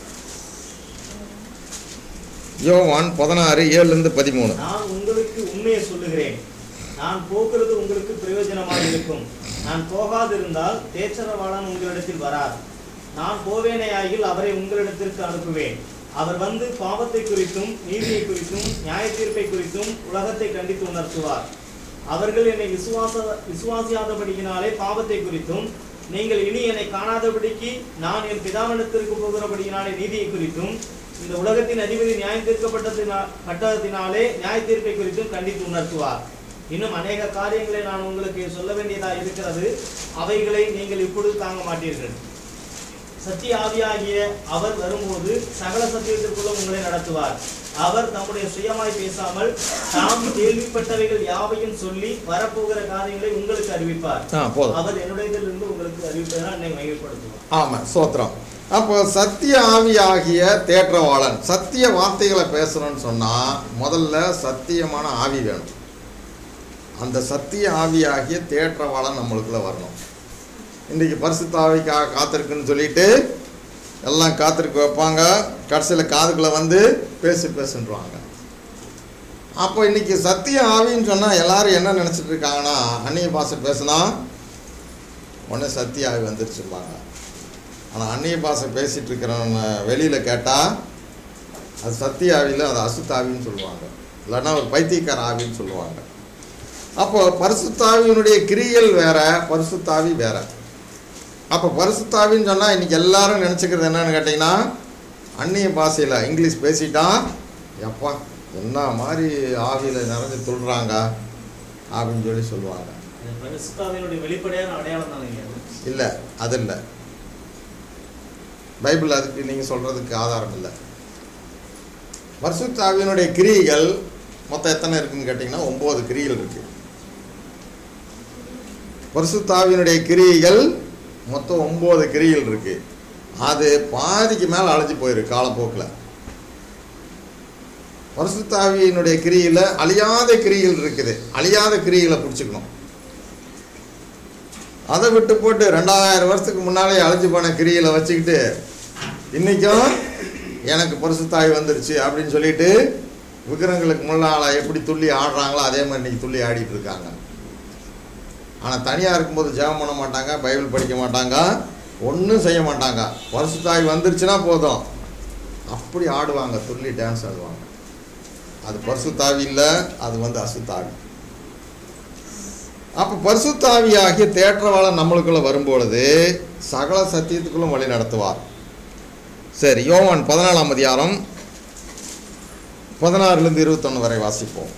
யோவான் பதினாறு ஏழுலேருந்து பதிமூணு
நான் உங்களுக்கு உண்மையை சொல்லுகிறேன் நான் போகிறது உங்களுக்கு பிரயோஜனமாக இருக்கும் நான் போகாதிருந்தால் தேச்சரவாளன் உங்களிடத்தில் வரார் நான் போவேனேயாகில் அவரை உங்களிடத்திற்கு அனுப்புவேன் அவர் வந்து பாவத்தை குறித்தும் நீதியை குறித்தும் நியாய தீர்ப்பை குறித்தும் உலகத்தை கண்டித்து உணர்த்துவார் அவர்கள் என்னை விசுவாச விசுவாசியாதபடியினாலே பாவத்தை குறித்தும் நீங்கள் இனி என்னை காணாதபடிக்கு நான் என் பிதாவினத்திற்கு போகிறபடியினாலே நீதியை குறித்தும் இந்த உலகத்தின் அதிபதி நியாயம் தீர்க்கப்பட்டதினா பட்டதினாலே நியாய தீர்ப்பை குறித்தும் கண்டித்து உணர்த்துவார் இன்னும் அநேக காரியங்களை நான் உங்களுக்கு சொல்ல வேண்டியதா இருக்கிறது அவைகளை நீங்கள் இப்பொழுது தாங்க மாட்டீர்கள் சத்திய ஆவியாகிய அவர் வரும்போது சகல சத்தியத்திற்குள்ளும் உங்களை நடத்துவார் அவர் தம்முடைய சுயமாய் பேசாமல் தாம் கேள்விப்பட்டவைகள் யாவையும் சொல்லி வரப்போகிற காரியங்களை உங்களுக்கு அறிவிப்பார்
ஆ போதும்
அவர் என்னுடையதிலிருந்து உங்களுக்கு அறிவிப்பதனால் என்னை மையப்படுத்துவார்
ஆமாம் சோத்திரம் அப்போ சத்திய ஆவியாகிய தேற்றவாளன் சத்திய வார்த்தைகளை பேசணும்னு சொன்னால் முதல்ல சத்தியமான ஆவி வேணும் அந்த சத்திய ஆவியாகிய தேற்றவாளன் நம்மளுக்குள்ள வரணும் இன்றைக்கி பரிசுத்த ஆவிக்காக காத்திருக்குன்னு சொல்லிட்டு எல்லாம் காத்திருக்க வைப்பாங்க கடைசியில் காதுக்குள்ளே வந்து பேசு பேசுன்றாங்க அப்போ இன்னைக்கு சத்திய ஆவின்னு சொன்னால் எல்லாரும் என்ன நினச்சிட்டு இருக்காங்கன்னா அந்நிய பாஷை பேசுனா உடனே சத்திய ஆவி வந்துருச்சுப்பாங்க ஆனால் அந்நிய பாஷை பேசிகிட்டு இருக்கிறவன வெளியில் கேட்டால் அது சத்திய ஆவியில் அது அசுத்த ஆவின்னு சொல்லுவாங்க இல்லைன்னா ஒரு பைத்தியக்கார ஆவின்னு சொல்லுவாங்க அப்போ பரிசுத்தாவியினுடைய கிரியல் வேற பரிசுத்தாவி வேற அப்போ பரிசுத்தாவின்னு சொன்னால் இன்னைக்கு எல்லாரும் நினச்சிக்கிறது என்னன்னு கேட்டிங்கன்னா அந்நிய பாஷையில் இங்கிலீஷ் பேசிட்டா எப்பா என்ன மாதிரி ஆவியில் நிறைஞ்சு துள்ளுறாங்க அப்படின்னு சொல்லி சொல்லுவாங்க
அது பரிசுத்தாவினுடைய வெளிப்படையான அடையாளம் தானே
இல்லை அது இல்லை பைபிள் அதுக்கு நீங்கள் சொல்கிறதுக்கு ஆதாரம் இல்லை பரிசுத்தாவியினுடைய கிரியைகள் மொத்தம் எத்தனை இருக்குன்னு கேட்டிங்கன்னா ஒம்பது கிரியைகள் இருக்குது பரிசுத்தாவியினுடைய கிரியைகள் மொத்தம் ஒம்பது கிரியைகள் இருக்குது அது பாதிக்கு மேலே அழைஞ்சு போயிருக்கு காலப்போக்கில் பரிசுத்தாவியினுடைய கிரியில் அழியாத கிரிகள் இருக்குது அழியாத கிரிகளை பிடிச்சிக்கணும் அதை விட்டு போட்டு ரெண்டாயிரம் வருஷத்துக்கு முன்னாலே அழிஞ்சு போன கிரிகளை வச்சுக்கிட்டு இன்றைக்கும் எனக்கு பரிசுத்தாவி வந்துருச்சு அப்படின்னு சொல்லிட்டு விக்கிரங்களுக்கு முன்னால் எப்படி துள்ளி ஆடுறாங்களோ அதே மாதிரி இன்னைக்கு துள்ளி ஆடிட்டு இருக்காங்க ஆனால் தனியாக இருக்கும்போது ஜெபம் பண்ண மாட்டாங்க பைபிள் படிக்க மாட்டாங்க ஒன்றும் செய்ய மாட்டாங்க பரிசுத்தாவி வந்துருச்சுன்னா போதும் அப்படி ஆடுவாங்க துள்ளி டான்ஸ் ஆடுவாங்க அது பரிசுத்தாவி இல்லை அது வந்து அசுத்தாவி அப்போ பரிசுத்தாவி ஆகிய தேற்றவாளன் நம்மளுக்குள்ள வரும்பொழுது சகல சத்தியத்துக்குள்ளும் வழி நடத்துவார் சரி யோவான் பதினாலாம் அதிகாரம் பதினாறுலேருந்து இருபத்தொன்று வரை வாசிப்போம்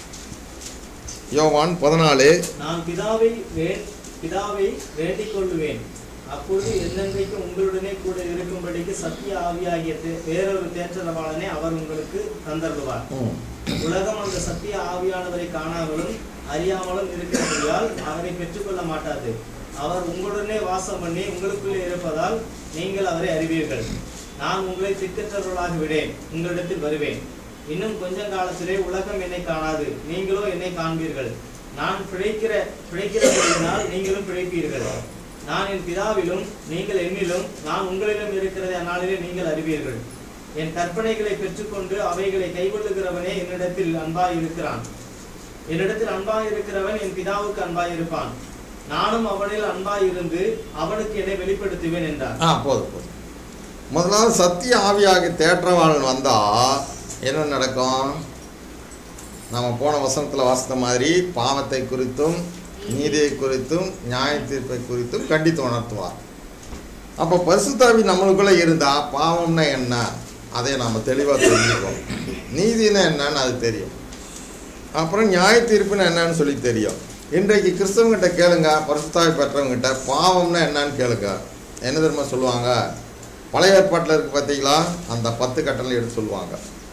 யோவான் பதினாலு
நான் பிதாவை வே பிதாவை வேண்டிக் கொள்ளுவேன் அப்பொழுது என்னென்றைக்கும் உங்களுடனே கூட இருக்கும்படிக்கு சத்திய ஆவியாகிய தே- வேறொரு தேற்றரவாளனை அவர் உங்களுக்கு தந்தருவார்
ம்,
உலகம் அந்த சத்திய ஆவியானவரை காணாமலும் அறியாமலும் இருக்கிறபடியால் அவரை பெற்றுக்கொள்ள மாட்டாது அவர் உங்களுடனே வாசம் பண்ணி உங்களுக்குள்ளே இருப்பதால் நீங்கள் அவரை அறிவீர்கள் நான் உங்களை திக்கற்றவர்களாக விடேன் உங்களிடத்தில் வருவேன் இன்னும் கொஞ்ச காலத்திலே உலகம் என்னை காணாது நீங்களோ என்னை காண்பீர்கள் நான் பிழைக்கிற பிழைக்கிறபடியினால் நீங்களும் பிழைப்பீர்கள் நான் என் பிதாவிலும் நீங்கள் என்னிலும் நான் உங்களிலும் இருக்கிறதை அந்நாளிலே நீங்கள் அறிவீர்கள் என் கற்பனைகளை பெற்றுக்கொண்டு அவைகளை கைக்கொள்ளுகிறவனே என்னிடத்தில் அன்பாய் இருக்கிறான் என்னிடத்தில் அன்பாய் இருக்கிறவன் என் பிதாவுக்கு அன்பாய் இருப்பான் நானும் அவனில் அன்பாய் இருந்து அவனுக்கு என்னை வெளிப்படுத்துவேன் என்றார்
ஆ போதும் போதும் முதலாவது சத்திய ஆவியாகிய தேற்றவாளன் வந்தால் என்ன நடக்கும் நம்ம போன வசனத்தில் வாசித்த மாதிரி பாவத்தை குறித்தும் நீதியை குறித்தும் நியாய தீர்ப்பை குறித்தும் கண்டித்து உணர்த்துவார் அப்போ பரிசுத்தாவி நம்மளுக்குள்ளே இருந்தால் பாவம்னா என்ன அதை நாம் தெளிவாக தெரிஞ்சுக்கோம் நீதினா என்னன்னு அது தெரியும் அப்புறம் நியாய தீர்ப்புன்னு என்னன்னு சொல்லி தெரியும் இன்றைக்கு கிறிஸ்தவங்கிட்ட கேளுங்க பரிசுத்தாவி பெற்றவங்கிட்ட பாவம்னா என்னன்னு கேளுங்க என்ன தெரியுமா சொல்லுவாங்க பழைய ஏற்பாட்டில் இருக்கு பார்த்தீங்களா அந்த பத்து கட்டளை எடுத்து சொல்லுவாங்க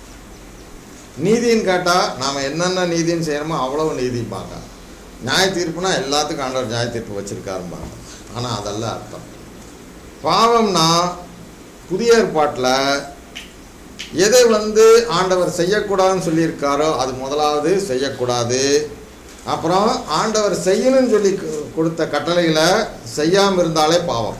நீதின்னு கேட்டால் நாம் என்னென்ன நீதின்னு செய்யணுமோ அவ்வளவு நீதிப்பாங்க நியாய தீர்ப்புனா எல்லாத்துக்கும் ஆண்டவர் நியாய தீர்ப்பு வச்சுருக்காரும்பாங்க ஆனால் அதெல்லாம் அர்த்தம் பாவம்னா புதிய ஏற்பாட்டில் எதை வந்து ஆண்டவர் செய்யக்கூடாதுன்னு சொல்லியிருக்காரோ அது முதலாவது செய்யக்கூடாது அப்புறம் ஆண்டவர் செய்யணும்னு சொல்லி கு- கொடுத்த கட்டளைகளை செய்யாமல் இருந்தாலே பாவம்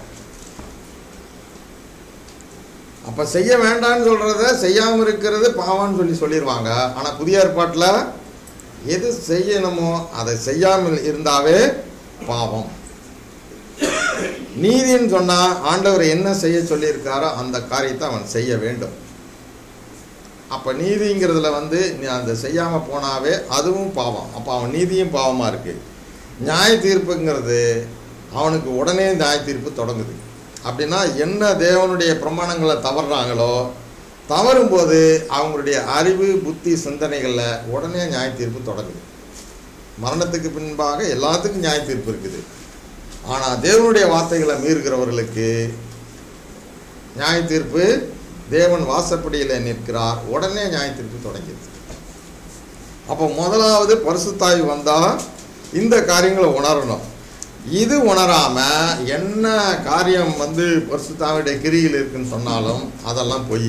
அப்போ செய்ய வேண்டாம்னு சொல்கிறத செய்யாமல் இருக்கிறது பாவம்னு சொல்லி சொல்லிடுவாங்க ஆனால் புதிய ஏற்பாட்டில் எது செய்யணுமோ அதை செய்யாமல் இருந்தாவே பாவம் நீதின்னு சொன்னால் ஆண்டவர் என்ன செய்ய சொல்லியிருக்காரோ அந்த காரியத்தை அவன் செய்ய வேண்டும் அப்போ நீதிங்கிறதுல வந்து நீ அந்த செய்யாமல் போனாவே அதுவும் பாவம் அப்போ அவன் நீதியும் பாவமாக இருக்குது நியாய தீர்ப்புங்கிறது அவனுக்கு உடனே நியாய தீர்ப்பு தொடங்குது அப்படின்னா என்ன தேவனுடைய பிரமாணங்களை தவறுறாங்களோ தவறும்போது அவங்களுடைய அறிவு புத்தி சிந்தனைகளில் உடனே நியாய தீர்ப்பு தொடங்குது மரணத்துக்கு பின்பாக எல்லாத்துக்கும் நியாய தீர்ப்பு இருக்குது ஆனால் தேவனுடைய வார்த்தைகளை மீறுகிறவர்களுக்கு நியாய தீர்ப்பு தேவன் வாசப்படியில் நிற்கிறார் உடனே நியாய தீர்ப்பு தொடங்கிடுது அப்போ முதலாவது பரிசுத்தாய் வந்தால் இந்த காரியங்களை உணரணும் இது உணராம என்ன காரியம் வந்து பரிசுத்தாவுடைய கிரியில் இருக்குன்னு சொன்னாலும் அதெல்லாம் பொய்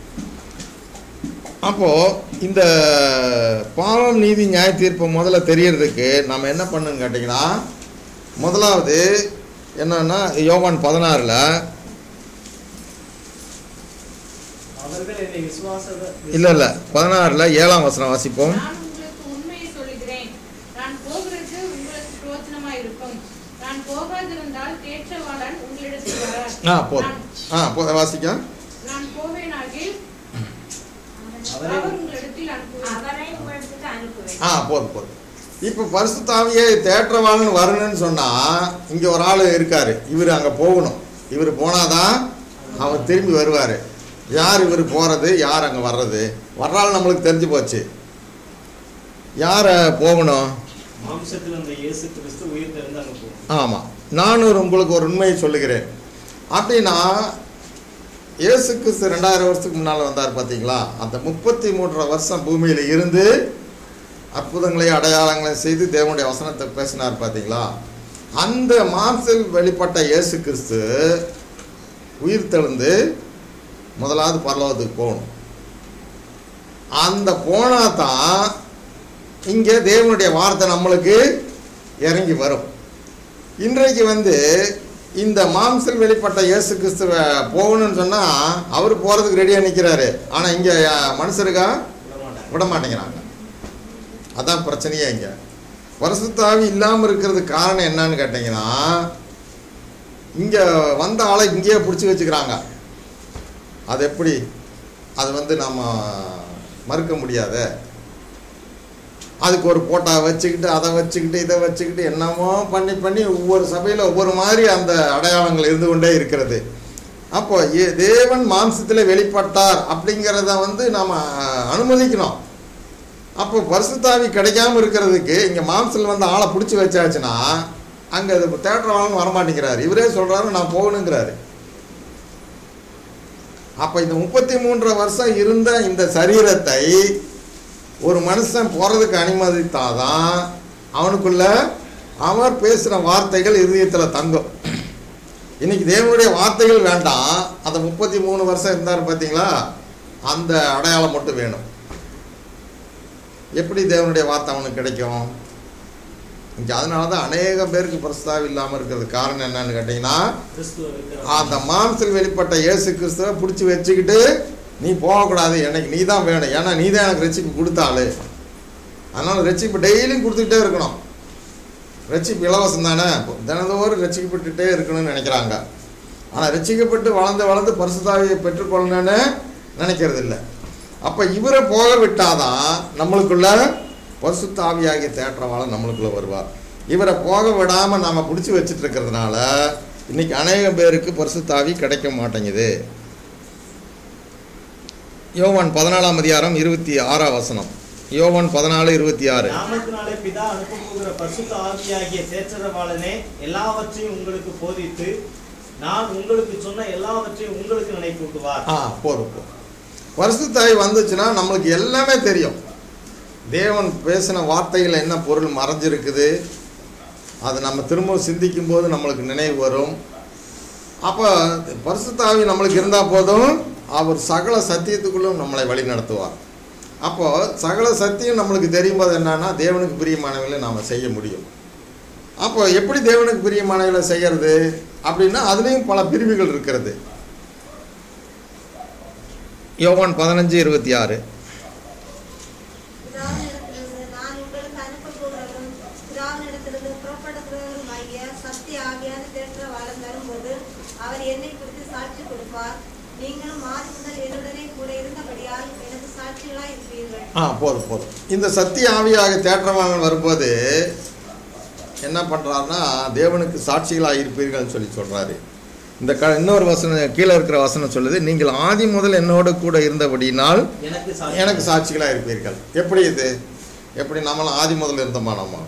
அப்போ இந்த பாவம் நீதி நியாய தீர்ப்பு முதல்ல தெரியறதுக்கு நம்ம என்ன பண்ணுன்னு கேட்டிங்கன்னா முதலாவது என்னன்னா யோவான் பதினாறில்
விசுவாச
இல்லை இல்லை பதினாறில் ஏழாம் வசனம் வாசிப்போம்
நான் உங்களுக்கு உண்மையை சொல்லுகிறேன் நான் போகிறது உங்களுக்கு பிரயோஜனமா இருக்கும் நான் போகாதிருந்தால் தேற்றவாளன் உங்களிடத்தில் வரார்
ஆ போதும்
நான்-
ஆ போ வாசிக்க
நான் போவேனாகில்
அவரே
அவர் உங்களிடத்தில் அனுப்புவேன்
அவரை உங்களிடத்துக்கு அனுப்புவேன்
ஆ போதும் போதும் இப்போ பரிசுத்தாவியே தேற்றவாளன் வரணும்னு சொன்னால் இங்கே ஒரு ஆள் இருக்கார் இவர் அங்கே போகணும் இவர் போனாதான் அவர் திரும்பி வருவார் யார் இவர் போகிறது யார் அங்கே வர்றது வர்றாள் நம்மளுக்கு தெரிஞ்சு போச்சு யாரை போகணும்
மாம்சத்தில் அந்த இயேசு கிறிஸ்து உயிர் தெரிந்து அங்க போகும்
ஆமாம் நான் ஒரு உங்களுக்கு ஒரு உண்மையை சொல்லுகிறேன் அப்படின்னா இயேசு கிறிஸ்து ரெண்டாயிரம் வருஷத்துக்கு முன்னால் வந்தார் பார்த்தீங்களா அந்த முப்பத்தி மூன்றரை வருஷம் பூமியில் இருந்து அற்புதங்களை அடையாளங்களை செய்து தேவனுடைய வசனத்தை பேசினார் பார்த்தீங்களா அந்த மாம்சில் வெளிப்பட்ட இயேசு கிறிஸ்து உயிர் தெழுந்து முதலாவது பரலோகத்துக்கு போகணும் அந்த போனால் தான் இங்கே தேவனுடைய வார்த்தை நம்மளுக்கு இறங்கி வரும் இன்றைக்கு வந்து இந்த மாம்சல் வெளிப்பட்ட இயேசு கிறிஸ்துவ போகணும்னு சொன்னால் அவர் போகிறதுக்கு ரெடியாக நிற்கிறாரு ஆனால் இங்கே மனுஷருக்கா
விட மாட்டாங்க
விட மாட்டேங்கிறாங்க அதான் பிரச்சனையே இங்கே பரிசுத்தாவி இல்லாமல் இருக்கிறதுக்கு காரணம் என்னன்னு கேட்டிங்கன்னா இங்கே வந்த ஆளை இங்கேயே பிடிச்சி வச்சுக்கிறாங்க அது எப்படி அது வந்து நம்ம மறுக்க முடியாதே அதுக்கு ஒரு போட்டா வச்சுக்கிட்டு அதை வச்சுக்கிட்டு இதை வச்சுக்கிட்டு என்னமோ பண்ணி பண்ணி ஒவ்வொரு சபையில் ஒவ்வொரு மாதிரி அந்த அடையாளங்கள் இருந்து கொண்டே இருக்கிறது அப்போ ஏ- தேவன் மாம்சத்தில் வெளிப்பட்டார் அப்படிங்கிறத வந்து நாம் அனுமதிக்கணும் அப்போ பரிசுத்தாவி கிடைக்காம இருக்கிறதுக்கு இங்கே மாம்சத்தில் வந்து ஆளை பிடிச்சி வச்சாச்சுன்னா அங்கே தேட்டர் வரமாட்டேங்கிறாரு இவரே சொல்கிறாரு நான் போகணுங்கிறாரு அப்போ இந்த முப்பத்தி மூன்று வருஷம் இருந்த இந்த சரீரத்தை ஒரு மனுஷன் போகிறதுக்கு அனுமதித்தாதான் அவனுக்குள்ள அவர் பேசுகிற வார்த்தைகள் இருதயத்தில் தங்கும் இன்னைக்கு தேவனுடைய வார்த்தைகள் வேண்டாம் அந்த முப்பத்தி மூணு வருஷம் இருந்தார் பார்த்தீங்களா அந்த அடையாளம் மட்டும் வேணும் எப்படி தேவனுடைய வார்த்தை அவனுக்கு கிடைக்கும் இங்கே அதனால தான் அநேக பேருக்கு பிரஸ்தாவம் இல்லாமல் இருக்கிறது காரணம் என்னன்னு கேட்டிங்கன்னா
கிறிஸ்துவ இருக்கிற
அந்த மாம்சத்தில் வெளிப்பட்ட இயேசு கிறிஸ்துவை பிடிச்சி வச்சுக்கிட்டு நீ போகக்கூடாது எனக்கு நீ தான் வேணும் ஏன்னா நீ தான் எனக்கு ரெச்சிப்பு கொடுத்தாளு அதனால் ரெச்சிப்பு டெய்லியும் கொடுத்துக்கிட்டே இருக்கணும் ரட்சிப்பு இலவசம் தானே தினந்தோறும் ரட்சிக்கப்பட்டுட்டே இருக்கணும்னு நினைக்கிறாங்க ஆனால் ரட்சிக்கப்பட்டு வளர்ந்து வளர்ந்து பரிசுத்தாவியை பெற்றுக்கொள்ளணும்னு நினைக்கிறது இல்லை அப்போ இவரை போக விட்டாதான் நம்மளுக்குள்ள பரிசுத்தாவியாகிய தேற்றவாள நம்மளுக்குள்ள வருவார் இவரை போக விடாமல் நாம் பிடிச்சி வச்சுட்டு இருக்கிறதுனால இன்னைக்கு அநேக பேருக்கு பரிசுத்தாவி கிடைக்க மாட்டேங்குது யோவான் பதினாலாம் அதிகாரம் இருபத்தி ஆறாம் வசனம் யோவான் பதினாலு இருபத்தி ஆறு
நாமத்தினாலே பிதா அனுப்ப போகிற பரிசுத்த ஆவியாகிய தேற்றரவாளனே எல்லாவற்றையும் உங்களுக்கு போதித்து நான் உங்களுக்கு சொன்ன எல்லாவற்றையும் உங்களுக்கு நினைப்பூட்டுவார்
ஆ போதும் போதும் பரிசுத்தாய் வந்துச்சுன்னா நம்மளுக்கு எல்லாமே தெரியும் தேவன் பேசின வார்த்தைகள் என்ன பொருள் மறைஞ்சிருக்குது அது நம்ம திரும்ப சிந்திக்கும் போது நம்மளுக்கு நினைவு வரும் அப்போ பரிசுத்தாவி நம்மளுக்கு இருந்தால் போதும் அவர் சகல சத்தியத்துக்குள்ளும் நம்மளை வழி நடத்துவார் அப்போது சகல சத்தியம் நம்மளுக்கு தெரியும் போது என்னன்னா தேவனுக்கு பிரியமானவர்களை நாம் செய்ய முடியும் அப்போ எப்படி தேவனுக்கு பிரியமானவர்களை செய்கிறது அப்படின்னா அதுலேயும் பல பிரிவுகள் இருக்கிறது யோவான் பதினஞ்சு இருபத்தி ஆறு
பிதாவினிடத்திலிருந்து நான் உங்களுக்கு அனுப்பப் போகிறவரும் பிதாவினிடத்திலிருந்து புறப்படுகிறவரும் ஆகிய சத்திய ஆவியான தேற்றவாளன் வரும்போது அவர் என்னை குறித்து சாட்சி கொடுப்பார் நீங்களும் ஆதி முதல் என்னுடனே கூட இருந்தபடியால் எனக்கு சாட்சிகளாய் இருப்பீர்கள்
ஆ போதும் போதும் இந்த சத்திய ஆவியாக தேற்றவாளன் வரும்போது என்ன பண்ணுறாருன்னா தேவனுக்கு சாட்சிகளாக இருப்பீர்கள்னு சொல்லி சொல்கிறாரு இந்த க இன்னொரு வசனம் கீழே இருக்கிற வசனம் சொல்லுது நீங்கள் ஆதி முதல் என்னோட கூட இருந்தபடினால்
எனக்கு
எனக்கு சாட்சிகளாக இருப்பீர்கள் எப்படி இது எப்படி நம்மளும் ஆதி முதல்ல இருந்தோமா நம்ம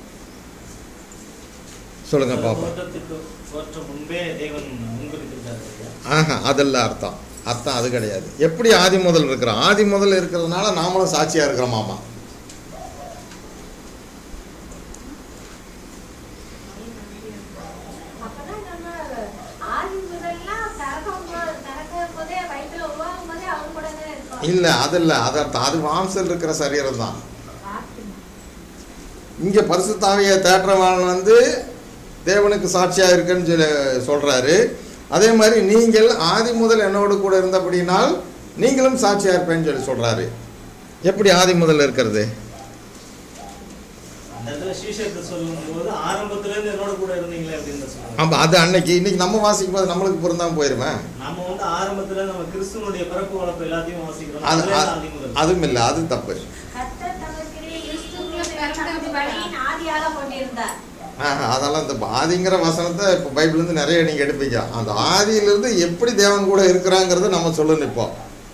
சொல்லுங்க பாப்போம்
தோற்றத்துக்கு தோற்றம் முன்பே தேவன் முன்குறித்திருக்காரு ஐயா.
ஆஹா அதெல்லாம் அர்த்தம் அர்த்தம் அது கிடையாது எப்படி ஆதி முதல் இருக்கிறோம் ஆதி முதல் இருக்கிறதுனால நாமளும் சாட்சியாக இருக்கிறோமாமா
அப்பதான் நம்ம ஆதி முதல்லாம் பிறக்கும் போது- பிறக்கும் போதே வயிற்றுல உருவாகும் போதே அவங்க கூட தான் இருப்போம்.
இல்லை அது இல்லை அது அர்த்தம் அது மாம்சல் இருக்கிற சரீரம் தான்
ஆத்துமா.
இங்கே பரிசுத்தாவிய தேற்றவாளன் வந்து தேவனுக்கு சாட்சியாக இருக்குன்னு சொல்லி சொல்கிறாரு அதே மாதிரி நீங்கள் ஆதி முதல் என்னோடு கூட இருந்தபடினால் நீங்களும் சாட்சியாக இருப்பேன்னு சொல்லி சொல்கிறாரு எப்படி ஆதி முதல்ல இருக்கிறது
அந்த இடத்துல சீஷத்தை சொல்லும்போது ஆரம்பத்துல இருந்து என்னோட கூட இருந்தீங்களே அப்படின்னு சொல்லுவாங்க
ஆமாம் அது அன்னைக்கு இன்னைக்கு நம்ம வாசிக்கும் போது நம்மளுக்கு பொருந்தாம போயிருமே
நம்ம வந்து ஆரம்பத்துல நம்ம கிறிஸ்துவனுடைய பிறப்பு வளர்ப்பு எல்லாத்தையும் வாசிக்கிறோம்
அது
அதுல
அது-
ஆதி முதல்.
அதுவும் இல்லை அது தப்பு
கர்த்தர் தமக்கிடையே கிறிஸ்துவுக்குள்ளே தமது வழியின் ஆதியாக கொண்டிருந்தார்
ஆஹா, அதெல்லாம் இந்த ஆதிங்கிற வசனத்தை இப்போ பைபிள்லேருந்து நிறைய நீங்கள் எடுப்பீங்க அந்த ஆதியிலிருந்து எப்படி தேவன் கூட இருக்கிறாங்கிறத நம்ம சொல்லணும் இப்போ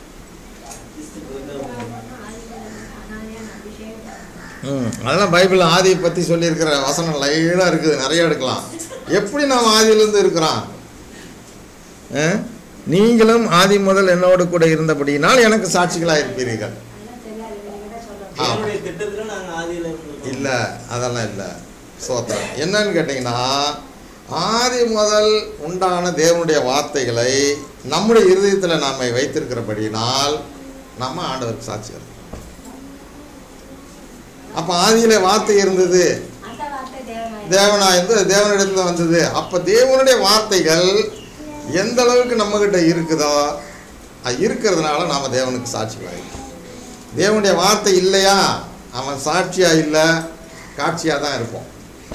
அனாதையான அபிஷேகம்
ம் அதெல்லாம் பைபிள் ஆதியை பற்றி சொல்லியிருக்கிற வசனம் லைனாக இருக்குது நிறைய எடுக்கலாம் எப்படி நாம் ஆதியிலிருந்து இருக்கிறோம் ஆ? நீங்களும் ஆதி முதல் என்னோடு கூட இருந்தபடியினால் எனக்கு சாட்சிகளாக இருப்பீர்கள்
அதெல்லாம் தெரியாது நீங்க தான் சொல்லணும்
ஆ.
தேவனுடைய திட்டத்துல நாங்க ஆதியில இருந்திருக்கோம்
இல்லை அதெல்லாம் இல்லை சோத்திரம் என்னன்னு கேட்டிங்கன்னா ஆதி முதல் உண்டான தேவனுடைய வார்த்தைகளை நம்முடைய இருதயத்தில் நாம் வைத்திருக்கிறபடியினால் நம்ம ஆண்டவருக்கு சாட்சி இருக்கோம் அப்போ ஆதியில் வார்த்தை இருந்தது
அந்த வார்த்தை தேவனாய்
தேவனா இருந்து தேவனிடத்துல வந்தது அப்போ தேவனுடைய வார்த்தைகள் எந்த அளவுக்கு நம்மக்கிட்ட இருக்குதோ அது இருக்கிறதுனால நாம் தேவனுக்கு சாட்சிகளாக தேவனுடைய வார்த்தை இல்லையா அவன் சாட்சியாக இல்லை காட்சியாக தான் இருப்போம்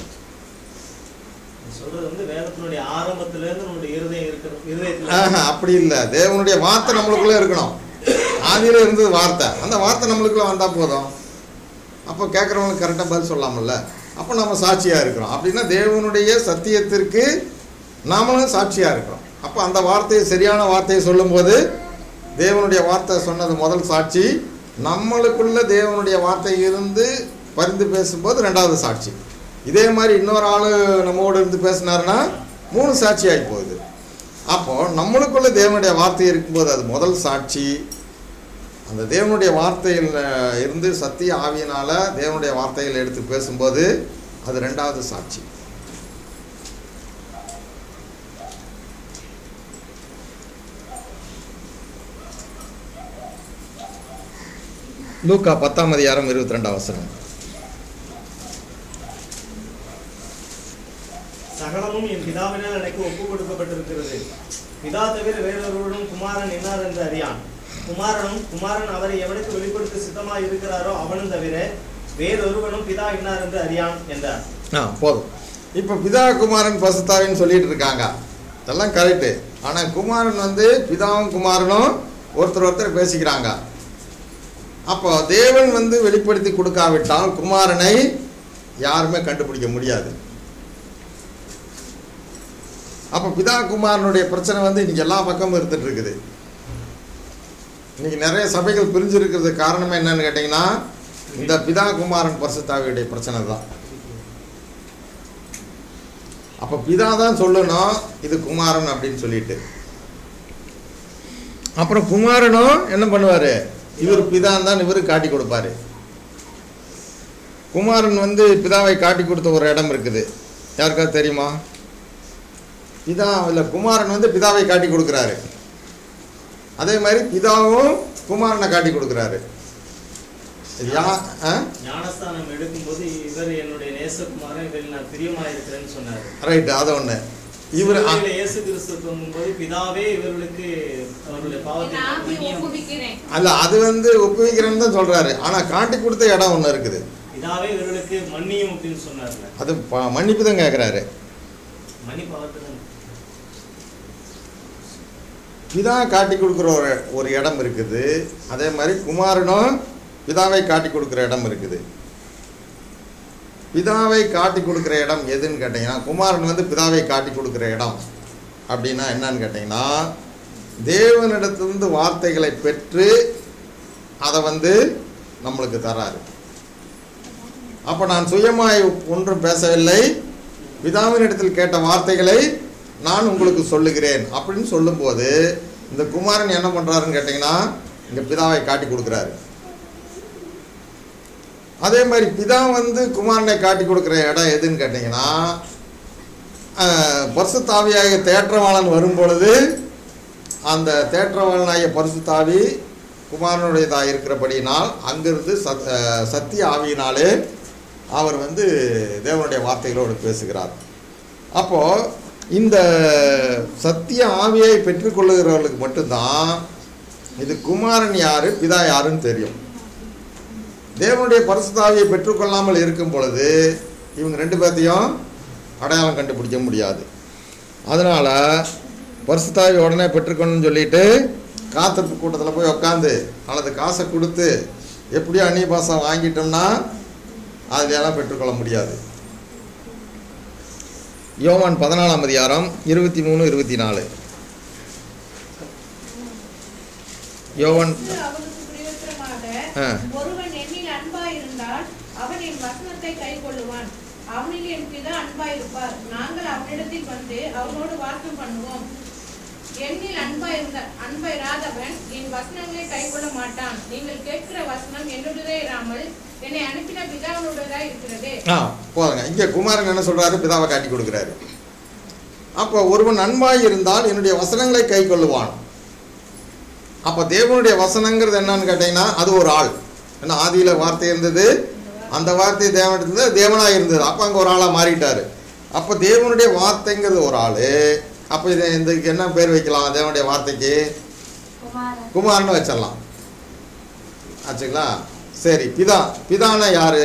சொல்றது வந்து வேதத்தினுடைய ஆரம்பத்துல இருந்து நம்முடைய இருதயம் இருக்கிற இருதயத்துல
ஆஹா, அப்படி இல்லை தேவனுடைய வார்த்தை நம்மளுக்குள்ளே இருக்கணும் ஆதியில இருந்தது வார்த்தை அந்த வார்த்தை நம்மளுக்குள்ளே வந்தால் போதும் அப்போ கேட்குறவங்களுக்கு கரெக்டாக பதில் சொல்லாமல்ல அப்போ நம்ம சாட்சியாக இருக்கிறோம் அப்படின்னா தேவனுடைய சத்தியத்திற்கு நாமளும் சாட்சியாக இருக்கிறோம் அப்போ அந்த வார்த்தையை சரியான வார்த்தையை சொல்லும்போது தேவனுடைய வார்த்தை சொன்னது முதல் சாட்சி நம்மளுக்குள்ள தேவனுடைய வார்த்தை இருந்து பரிந்து பேசும்போது ரெண்டாவது சாட்சி இதே மாதிரி இன்னொரு ஆள் நம்மோடு இருந்து பேசினாருன்னா மூணு சாட்சி ஆகி போகுது அப்போது நம்மளுக்குள்ள தேவனுடைய வார்த்தை இருக்கும்போது அது முதல் சாட்சி அந்த தேவனுடைய வார்த்தையில் இருந்து சத்திய ஆவியினால தேவனுடைய வார்த்தைகளை எடுத்து பேசும்போது அது ரெண்டாவது சாட்சி லூக்கா பத்தாம் அதிகாரம் இருபத்தி ரெண்டாம் வசனம்
சகலமும் என் பிதாவினால் எனக்கு ஒப்பு கொடுக்கப்பட்டிருக்கிறது பிதா தவிர வேறொருவரும் குமாரன் என்னார் என்று அறியான் குமாரனும் குமாரன் அவரை எவனுக்கு வெளிப்படுத்த சித்தமாய் இருக்கிறாரோ அவனும் தவிர வேறொருவனும் பிதா இன்னார் என்று அறியான் என்றார்
ஆ போதும் இப்போ பிதா குமாரன் பசுத்தாவின்னு சொல்லிட்டு இருக்காங்க இதெல்லாம் கரெக்டு ஆனால் குமாரன் வந்து பிதாவும் குமாரனும் ஒருத்தர் ஒருத்தர் பேசிக்கிறாங்க அப்போ தேவன் வந்து வெளிப்படுத்தி கொடுக்காவிட்டால் குமாரனை யாருமே கண்டுபிடிக்க முடியாது அப்போ பிதா குமாரனுடைய பிரச்சனை வந்து இன்னைக்கு எல்லா பக்கமும் இருந்துட்டு இருக்குது இன்னைக்கு நிறைய சபைகள் பிரிஞ்சிருக்கிறது காரணமே என்னன்னு கேட்டிங்கன்னா இந்த பிதா குமாரன் பரிசுத்தாவியுடைய பிரச்சனை தான் அப்போ பிதா தான் சொல்லணும் இது குமாரன் அப்படின்னு சொல்லிட்டு அப்புறம் குமாரனும் என்ன பண்ணுவார் இவர் பிதான் தான் இவரு காட்டி கொடுப்பாரு குமாரன் வந்து பிதாவை காட்டி கொடுத்த ஒரு இடம் இருக்குது யாருக்காவது தெரியுமா பிதா இல்லை குமாரன் வந்து பிதாவை காட்டி கொடுக்குறாரு அதே மாதிரி பிதாவும் குமாரனை காட்டி கொடுக்குறாரு இது யா ஆ
ஞானஸ்தானம் எடுக்கும்போது இவர் என்னுடைய நேசகுமாரன் இவரில் நான் பிரியமாயிருக்கிறேன்னு சொன்னார்
ரைட்டு அதை ஒன்று இவர்
சிலுவையில இயேசு கிறிஸ்து தொங்கும்போது பிதாவே இவர்களுக்கு அவருடைய பாவத்தை
என் ஆவியை
மன்னியும்.
ஒப்புவிக்கிறேன்
அல்ல அது வந்து ஒப்புவிக்கிறேன்னு தான் சொல்கிறாரு ஆனால் காட்டி கொடுத்த இடம் ஒன்று இருக்குது
பிதாவே இவர்களுக்கு மன்னியும் அப்படின்னு சொன்னார்ல
அது ப- மன்னிப்பு தான் கேட்குறாரு
மன்னிப்பு அவர்கிட்ட தான்
பிதா காட்டி கொடுக்குற ஒரு ஒரு இடம் இருக்குது அதே மாதிரி குமாரனும் பிதாவை காட்டி கொடுக்குற இடம் இருக்குது பிதாவை காட்டி கொடுக்குற இடம் எதுன்னு கேட்டிங்கன்னா குமாரன் வந்து பிதாவை காட்டி கொடுக்குற இடம் அப்படின்னா என்னன்னு கேட்டிங்கன்னா தேவனிடத்திலிருந்து வார்த்தைகளை பெற்று அதை வந்து நம்மளுக்கு தராரு அப்போ நான் சுயமாய் ஒன்றும் பேசவில்லை பிதாவினிடத்தில் கேட்ட வார்த்தைகளை நான் உங்களுக்கு சொல்லுகிறேன் அப்படின்னு சொல்லும்போது இந்த குமாரன் என்ன பண்ணுறாருன்னு கேட்டிங்கன்னா இந்த பிதாவை காட்டி கொடுக்குறாரு அதே மாதிரி பிதா வந்து குமாரனை காட்டி கொடுக்குற இடம் எதுன்னு கேட்டிங்கன்னா பரிசுத்தாவியாகிய தேற்றவாளன் வரும்பொழுது அந்த தேற்றவாளனாகிய பரிசுத்தாவி குமாரனுடையதாக இருக்கிறபடியினால் அங்கிருந்து சத் அஹ், சத்திய ஆவியினாலே அவர் வந்து தேவனுடைய வார்த்தைகளோடு பேசுகிறார் அப்போது இந்த சத்திய ஆவியை பெற்றுக்கொள்ளுகிறவர்களுக்கு மட்டும்தான் இது குமாரன் யாரு பிதா யாருன்னு தெரியும் தேவனுடைய பரிசுத்தாவியை பெற்றுக்கொள்ளாமல் இருக்கும் பொழுது இவங்க ரெண்டு பேர்த்தையும் அடையாளம் கண்டுபிடிக்க முடியாது அதனால் பரிசுத்தாவி உடனே பெற்றுக்கணும்னு சொல்லிட்டு காத்திருப்பு கூட்டத்தில் போய் உட்காந்து அல்லது காசை கொடுத்து எப்படியோ அந்நிய பாசை வாங்கிட்டோம்னா அதிலெல்லாம் பெற்றுக்கொள்ள முடியாது யோவான் பதினாலாம் அதிகாரம் இருபத்தி மூணு இருபத்தி நாலு யோவான்
இது அவனுக்கு பிரயோஜனமாக
ஆ.
ஒருவன் என்னில் அன்பாயிருந்தால் அவன் என் வசனத்தை கைக்கொள்ளுவான் அவனில் என் பிதா அன்பாயிருப்பார் நாங்கள் அவனிடத்தில் வந்து அவனோடு வாசம் பண்ணுவோம் என்னில் அன்பாயிருந்த அன்பாயிராதவன் என் வசனங்களை கைக்கொள்ள மாட்டான் நீங்கள் கேட்கிற வசனம் என்னுடையதே இராமல் என்னை அனுப்பின பிதாவினுடையதா இருக்கிறது
ஆ போதுங்க இங்கே குமாரன் என்ன சொல்றாரு பிதாவை காட்டி கொடுக்குறாரு அப்போ ஒருவன் அன்பாய் இருந்தால் என்னுடைய வசனங்களை கை கொள்ளுவான் அப்போ தேவனுடைய வசனங்கிறது என்னன்னு கேட்டீங்கன்னா அது ஒரு ஆள் ஏன்னா ஆதியில் வார்த்தை இருந்தது அந்த வார்த்தை தேவன் இருந்தது தேவனாக இருந்தது அப்போ அங்கே ஒரு ஆளாக மாறிட்டாரு அப்போ தேவனுடைய வார்த்தைங்கிறது ஒரு ஆள் அப்போ இதை இதுக்கு என்ன பேர் வைக்கலாம் தேவனுடைய வார்த்தைக்கு
குமாரன்
குமாரன்னு வச்சிடலாம் ஆச்சுங்களா சரி பிதா பிதானா யாரு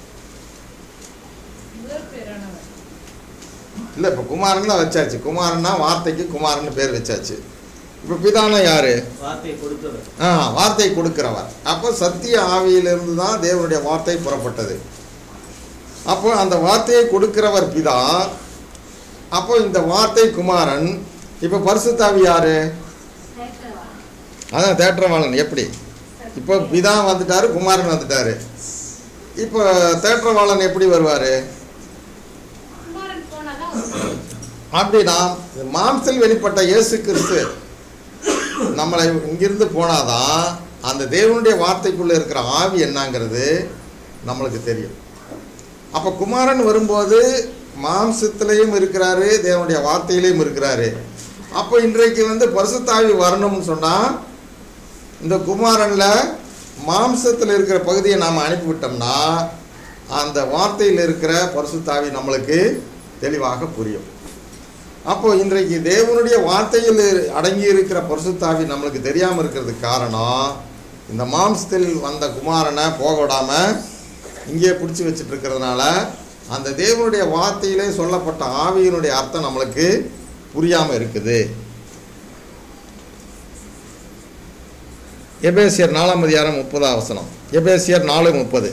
முதல் பேரானவர்
இல்லை இப்போ குமாரன் தான் வச்சாச்சு குமாரன்னா வார்த்தைக்கு குமாரன்னு பேர் வச்சாச்சு இப்போ பிதானா யாரு
வார்த்தை கொடுத்தவர்
ஆ வார்த்தை கொடுக்கிறவர் அப்போ சத்திய ஆவியிலிருந்து தான் தேவனுடைய வார்த்தை புறப்பட்டது அப்போ அந்த வார்த்தையை கொடுக்கிறவர் பிதா அப்போ இந்த வார்த்தை குமாரன் இப்போ பரிசுத்தாவி யாரு
சேர்க்கிறவன்.
அதான் தேற்றவாளன் எப்படி இப்போ பிதா வந்துட்டாரு குமாரன் வந்துட்டாரு இப்போ தேற்றவாளன் எப்படி வருவார்
குமாரன் போனாதான் வருவான்.
அப்படின்னா மாம்சல் வெளிப்பட்ட இயேசு கிறிஸ்து நம்மளை இங்கிருந்து போனாதான் அந்த தேவனுடைய வார்த்தைக்குள்ளே இருக்கிற ஆவி என்னங்கிறது நம்மளுக்கு தெரியும் அப்போ குமாரன் வரும்போது மாம்சத்திலையும் இருக்கிறாரு தேவனுடைய வார்த்தையிலையும் இருக்கிறாரு அப்போ இன்றைக்கு வந்து பரிசுத்தாவி வரணும்னு சொன்னால் இந்த குமாரனில் மாம்சத்தில் இருக்கிற பகுதியை நாம் அனுப்பிவிட்டோம்னா அந்த வார்த்தையில் இருக்கிற பரிசுத்தாவி நம்மளுக்கு தெளிவாக புரியும் அப்போ இன்றைக்கு தேவனுடைய வார்த்தையில் அடங்கி இருக்கிற பரிசுத்தாவி நம்மளுக்கு தெரியாமல் இருக்கிறதுக்கு காரணம் இந்த மாம்சத்தில் வந்த குமாரனை போக விடாம இங்கே பிடிச்சி வச்சுட்டு இருக்கிறதுனால அந்த தேவனுடைய வார்த்தையிலே சொல்லப்பட்ட ஆவியினுடைய அர்த்தம் நம்மளுக்கு புரியாமல் இருக்குது எபேசியர் நாலாம் அதிகாரம் முப்பதாம் வசனம் எபேசியர் நாலு முப்பது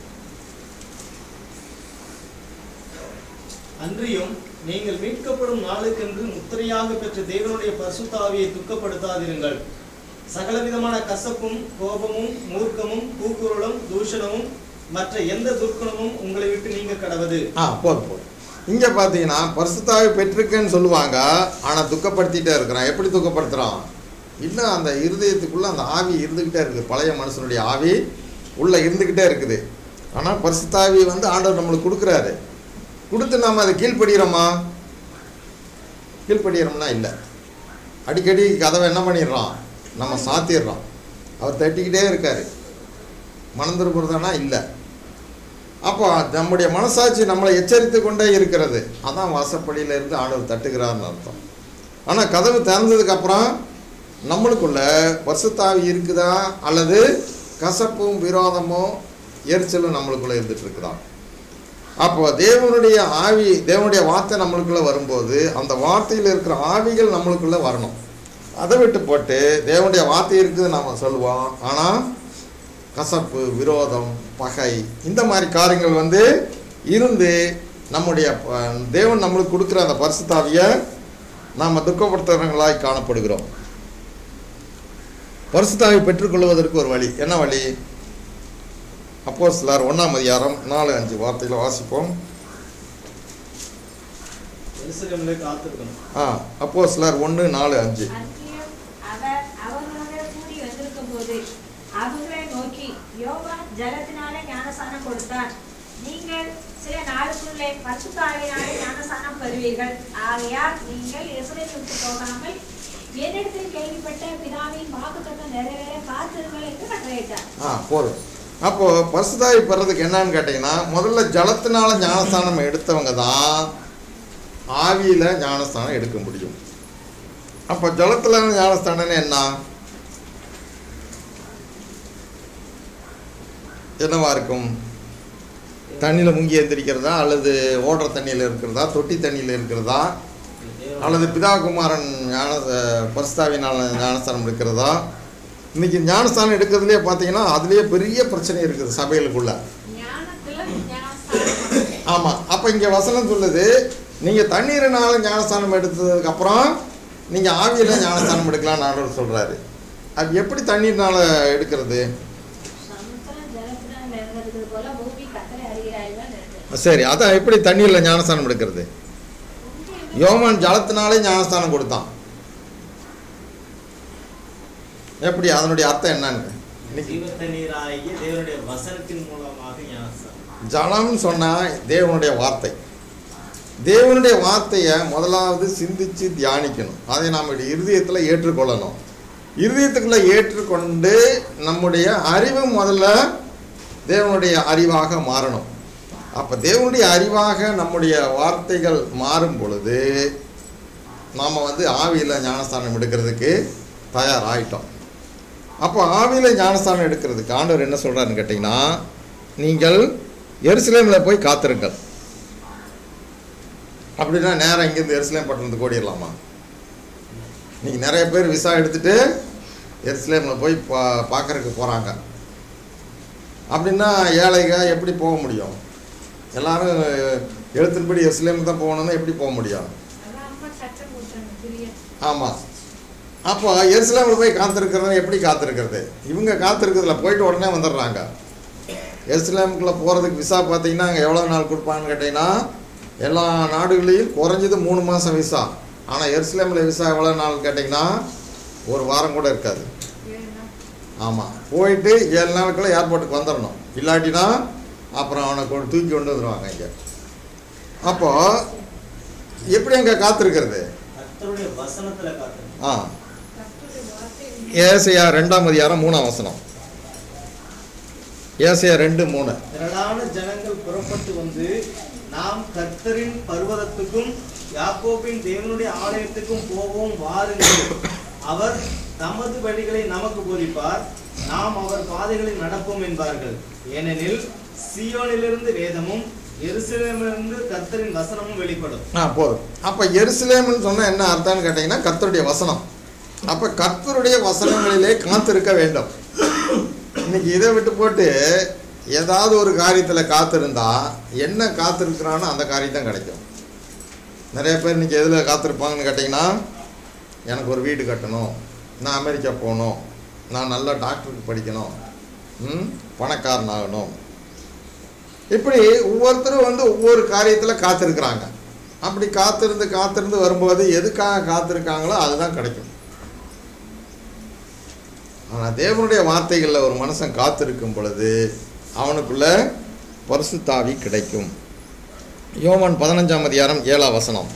அன்றியும் நீங்கள் மீட்கப்படும் நாளுக்கென்று முத்திரையாக பெற்ற தேவனுடைய பரிசுத்தாவியை துக்கப்படுத்தாதிருங்கள் சகலவிதமான கசப்பும் கோபமும் மூர்க்கமும் கூக்குரலும் தூஷணமும் மற்ற எந்த துர்க்குணமும் உங்களை விட்டு நீங்க கடவது
ஆ போதும் போதும் இங்கே பார்த்தீங்கன்னா பரிசுத்தாவி பெற்றிருக்கேன்னு சொல்லுவாங்க ஆனால் துக்கப்படுத்திட்டே இருக்கிறான் எப்படி துக்கப்படுத்துகிறான் இன்னும் அந்த இருதயத்துக்குள்ளே அந்த ஆவி இருந்துக்கிட்டே இருக்குது பழைய மனுஷனுடைய ஆவி உள்ளே இருந்துக்கிட்டே இருக்குது ஆனால் பரிசுத்தாவி வந்து ஆண்டவர் நம்மளுக்கு கொடுக்குறாரு கொடுத்து நம்ம அதை கீழ்ப்படுகிறோமா கீழ்ப்படுகிறோம்னா இல்லை அடிக்கடி கதவை என்ன பண்ணிடுறோம் நம்ம சாத்திடுறோம் அவர் தட்டிக்கிட்டே இருக்காரு மனம் திரும்புறதானா இல்லை அப்போ நம்முடைய மனசாட்சி நம்மளை எச்சரித்து கொண்டே இருக்கிறது அதான் வாசப்படியில இருந்து ஆண்டவர் தட்டுகிறார்னு அர்த்தம் ஆனால் கதவு திறந்ததுக்கு அப்புறம் நம்மளுக்குள்ள பரிசுத்தாவி இருக்குதா அல்லது கசப்பும் விரோதமோ எரிச்சலும் நம்மளுக்குள்ள இருந்துட்டு இருக்குதா அப்போ தேவனுடைய ஆவி தேவனுடைய வார்த்தை நம்மளுக்குள்ள வரும்போது அந்த வார்த்தையில் இருக்கிற ஆவிகள் நம்மளுக்குள்ள வரணும் அதை விட்டு போட்டு தேவனுடைய வார்த்தை இருக்குது நம்ம சொல்லுவோம் ஆனால் கசப்பு விரோதம் பகை இந்த மாதிரி காரியங்கள் வந்து இருந்து நம்முடைய அஹ், தேவன் நம்மளுக்கு கொடுக்குற அந்த பரிசுத்தாவியை நாம் துக்கப்படுத்துறவங்களாய் காணப்படுகிறோம் பரிசுத்தாவி பெற்றுக்கொள்வதற்கு ஒரு வழி என்ன வழி அப்போ சிலர் ஒன்றாம் அதிகாரம் நாலு அஞ்சு வார்த்தையில் வாசிப்போம்
எருசலேமிலே காத்திருக்கணும்
ஆ அப்போ சிலர் ஒன்று நாலு அஞ்சு
அன்றியும் அவர் அவர்களோட கூடி வந்திருக்கும் போது அவர்களை நோக்கி யோவா ஜலத்தினாலே ஞானசானம் கொடுத்தார் நீங்கள் சில நாளுக்குள்ளே பசுத்தாவினாலே ஞானசானம் பெறுவீர்கள் ஆகையால் நீங்கள் இஸ்ரேல் விட்டு போகாமல் என்னிடத்தில் கேள்விப்பட்ட பிதாவின் வாக்குத்தத்தம் நிறைவேற காத்திருங்கள் என்று கட்டளையிட்டார்
ஆ போதும் அப்போ பரிசுத்தாவி பெறதுக்கு என்னன்னு கேட்டிங்கன்னா முதல்ல ஜலத்தினால ஞானஸ்தானம் எடுத்தவங்க தான் ஆவியில் ஞானஸ்தானம் எடுக்க முடியும் அப்போ ஜலத்தில் ஞானஸ்தானம் என்ன என்னவா இருக்கும் தண்ணியில் முங்கி எந்திரிக்கிறதா அல்லது ஓடுற தண்ணியில் இருக்கிறதா தொட்டி தண்ணியில் இருக்கிறதா அல்லது பிதாகுமாரன் ஞான பரிசுத்தாவினால் ஞானஸ்தானம் எடுக்கிறதா இன்னைக்கு ஞானஸ்தானம் எடுக்கிறதுலே பார்த்தீங்கன்னா அதுலேயே பெரிய பிரச்சனை இருக்குது சபைகளுக்குள்ள
ஞானத்துல ஞானஸ்தானம்
ஆமாம் அப்போ இங்கே வசனம் சொல்லுது நீங்கள் தண்ணீரினால ஞானஸ்தானம் எடுத்ததுக்கப்புறம் நீங்கள் ஆவியில் ஞானஸ்தானம் எடுக்கலாம்னு ஆண்டவர் சொல்கிறாரு அது எப்படி தண்ணீர்னால எடுக்கிறது
சமுத்திரம் ஜலத்துல நிறைந்திருக்கிறது போல பூமி கத்தரை அறிகிறார்கள் நிறைந்திருக்கு.
சரி அதான் எப்படி தண்ணீரில் ஞானஸ்தானம் எடுக்கிறது யோவான் ஜலத்தினாலே ஞானஸ்தானம் கொடுத்தான் எப்படி அதனுடைய அர்த்தம் என்னன்னு இன்னைக்கு
ஜீவத்த நீராகிய தேவனுடைய வசனத்தின் மூலமாக ஞானஸ்தானம்
ஜலம்னு சொன்னால் தேவனுடைய வார்த்தை தேவனுடைய வார்த்தையை முதலாவது சிந்திச்சு தியானிக்கணும் அதை நாம் இருதயத்தில் ஏற்றுக்கொள்ளணும் இருதயத்துக்குள்ளே ஏற்றுக்கொண்டு நம்முடைய அறிவு முதல்ல தேவனுடைய அறிவாக மாறணும் அப்போ தேவனுடைய அறிவாக நம்முடைய வார்த்தைகள் மாறும் பொழுது நாம் வந்து ஆவியில் ஞானஸ்தானம் எடுக்கிறதுக்கு தயாராகிட்டோம் அப்போ ஆவியில் ஞானஸ்தானம் எடுக்கிறதுக்கு ஆண்டவர் என்ன சொல்கிறாருன்னு கேட்டிங்கன்னா நீங்கள் எருசலேமில் போய் காத்திருங்கள் அப்படின்னா நேரம் இங்கேருந்து எருசலேம் பட்டணத்துக்கு ஓடிடலாமா இன்னைக்கு நிறைய பேர் விசா எடுத்துட்டு எருசலேமில் போய் பா பார்க்கறதுக்கு போகிறாங்க அப்படின்னா ஏழைக எப்படி போக முடியும் எல்லாரும் எழுத்தின்படி எருசலேமுக்கு தான் போகணுன்னா எப்படி போக முடியும்
அதான் அம்மா சட்டம் போட்டாங்க பெரிய
ஆமாம் அப்போ எருசலேமில் போய் காத்திருக்கிறது எப்படி காத்திருக்கிறது இவங்க காத்திருக்கிறதுல போயிட்டு உடனே வந்துடுறாங்க எருசலேமுக்குள்ளே போகிறதுக்கு விசா பார்த்தீங்கன்னா அங்கே எவ்வளோ நாள் கொடுப்பாங்கன்னு கேட்டிங்கன்னா எல்லா நாடுகளையும் குறைஞ்சது மூணு மாதம் விசா ஆனால் எருசலேமில் விசா எவ்வளோ நாள் கேட்டிங்கன்னா ஒரு வாரம் கூட இருக்காது
ஏன்னா
ஆமாம் போயிட்டு ஏழு நாளுக்குள்ள ஏர்போர்ட்டுக்கு வந்துடணும் இல்லாட்டினா அப்புறம் அவனை கொண்டு தூக்கி கொண்டு வந்துடுவாங்க இங்கே அப்போது எப்படி அங்கே காத்திருக்கிறது
கர்த்தருடைய வசனத்துல காத்து
ஆ
கர்த்தருடைய வார்த்தை
ஏசையா ரெண்டாம் அதிகாரம் மூணாம் வசனம் ஏசையா ரெண்டு மூணு
திரளான ஜனங்கள் புறப்பட்டு வந்து நாம் கர்த்தரின் பர்வதத்துக்கும் யாக்கோபின் தேவனுடைய ஆலயத்துக்கும் போவோம் வாருங்கள் அவர் தமது வழிகளை நமக்கு போதிப்பார் நாம் அவர் பாதைகளில் நடப்போம் என்பார்கள் ஏனெனில் சீயோனிலிருந்து வேதமும் எருசலேமிலிருந்து கர்த்தரின் வசனமும் வெளிப்படும்
ஆ போதும் அப்போ எருசலேம்னு சொன்னால் என்ன அர்த்தம்னு கேட்டிங்கன்னா கர்த்தருடைய வசனம் அப்போ கர்த்தருடைய வசனங்களிலே காத்திருக்க வேண்டும் இன்னைக்கு இதை விட்டு போட்டு ஏதாவது ஒரு காரியத்தில் காத்திருந்தா என்ன காத்திருக்கிறானோ அந்த காரியம் தான் கிடைக்கும் நிறைய பேர் இன்னைக்கு எதில் காத்திருப்பாங்கன்னு கேட்டிங்கன்னா எனக்கு ஒரு வீடு கட்டணும் நான் அமெரிக்கா போகணும் நான் நல்ல டாக்டருக்கு படிக்கணும் ம் பணக்காரன் ஆகணும் இப்படி ஒவ்வொருத்தரும் வந்து ஒவ்வொரு காரியத்தில் காத்திருக்கிறாங்க அப்படி காத்திருந்து காத்திருந்து வரும்போது எதுக்காக காத்திருக்காங்களோ அதுதான் கிடைக்கும் ஆனால் தேவனுடைய வார்த்தைகளில் ஒரு மனுஷன் காத்திருக்கும் பொழுது அவனுக்குள்ள பரிசுத்தாவி கிடைக்கும் யோவான் பதினஞ்சாம் அதிகாரம் ஏழாம் வசனம்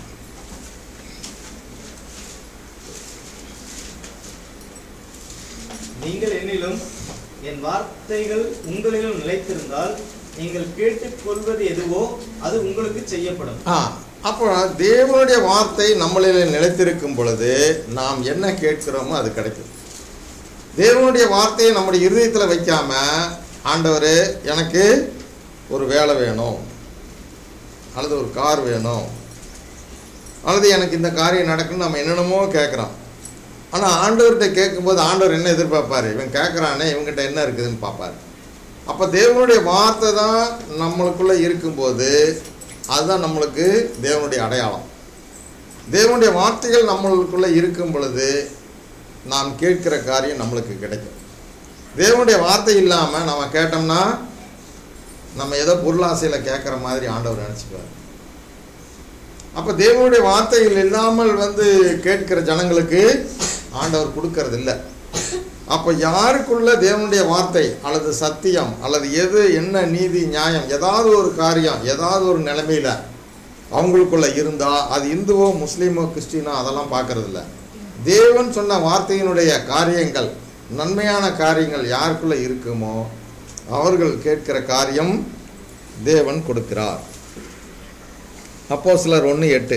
நீங்கள் என்னிலும் என் வார்த்தைகள் உங்களிலும் நிலைத்திருந்தால் நீங்கள் கேட்டுக்கொள்வது எதுவோ அது உங்களுக்கு செய்யப்படும்
ஆ அப்போ தேவனுடைய வார்த்தை நம்மளில் நிலைத்திருக்கும் பொழுது நாம் என்ன கேட்கிறோமோ அது கிடைக்கும் தேவனுடைய வார்த்தையை நம்முடைய இருதயத்தில் வைக்காம ஆண்டவரே எனக்கு ஒரு வேலை வேணும் அல்லது ஒரு கார் வேணும் அல்லது எனக்கு இந்த காரியம் நடக்குன்னு நம்ம என்னென்னமோ கேட்குறோம் ஆனால் ஆண்டவர்கிட்ட கேட்கும்போது ஆண்டவர் என்ன எதிர்பார்ப்பார் இவன் கேட்குறானே இவங்ககிட்ட என்ன இருக்குதுன்னு பார்ப்பார் அப்போ தேவனுடைய வார்த்தை தான் நம்மளுக்குள்ளே இருக்கும்போது அதுதான் நம்மளுக்கு தேவனுடைய அடையாளம் தேவனுடைய வார்த்தைகள் நம்மளுக்குள்ளே இருக்கும் பொழுது நாம் கேட்கிற காரியம் நம்மளுக்கு கிடைக்கும் தேவனுடைய வார்த்தை இல்லாமல் நம்ம கேட்டோம்னா நம்ம ஏதோ பொருளாசையில் கேட்குற மாதிரி ஆண்டவர் நினச்சிக்குவார் அப்போ தேவனுடைய வார்த்தைகள் இல்லாமல் வந்து கேட்கிற ஜனங்களுக்கு ஆண்டவர் கொடுக்கறது இல்லை அப்போ யாருக்குள்ள தேவனுடைய வார்த்தை அல்லது சத்தியம் அல்லது எது என்ன நீதி நியாயம் ஏதாவது ஒரு காரியம் ஏதாவது ஒரு நிலைமையில அவங்களுக்குள்ள இருந்தா அது இந்துவோ முஸ்லீமோ கிறிஸ்டினோ அதெல்லாம் பார்க்கறது இல்ல தேவன் சொன்ன வார்த்தையினுடைய காரியங்கள் நன்மையான காரியங்கள் யாருக்குள்ள இருக்குமோ அவர்கள் கேட்கிற காரியம் தேவன் கொடுக்கிறார் அப்போ சிலர் ஒன்று எட்டு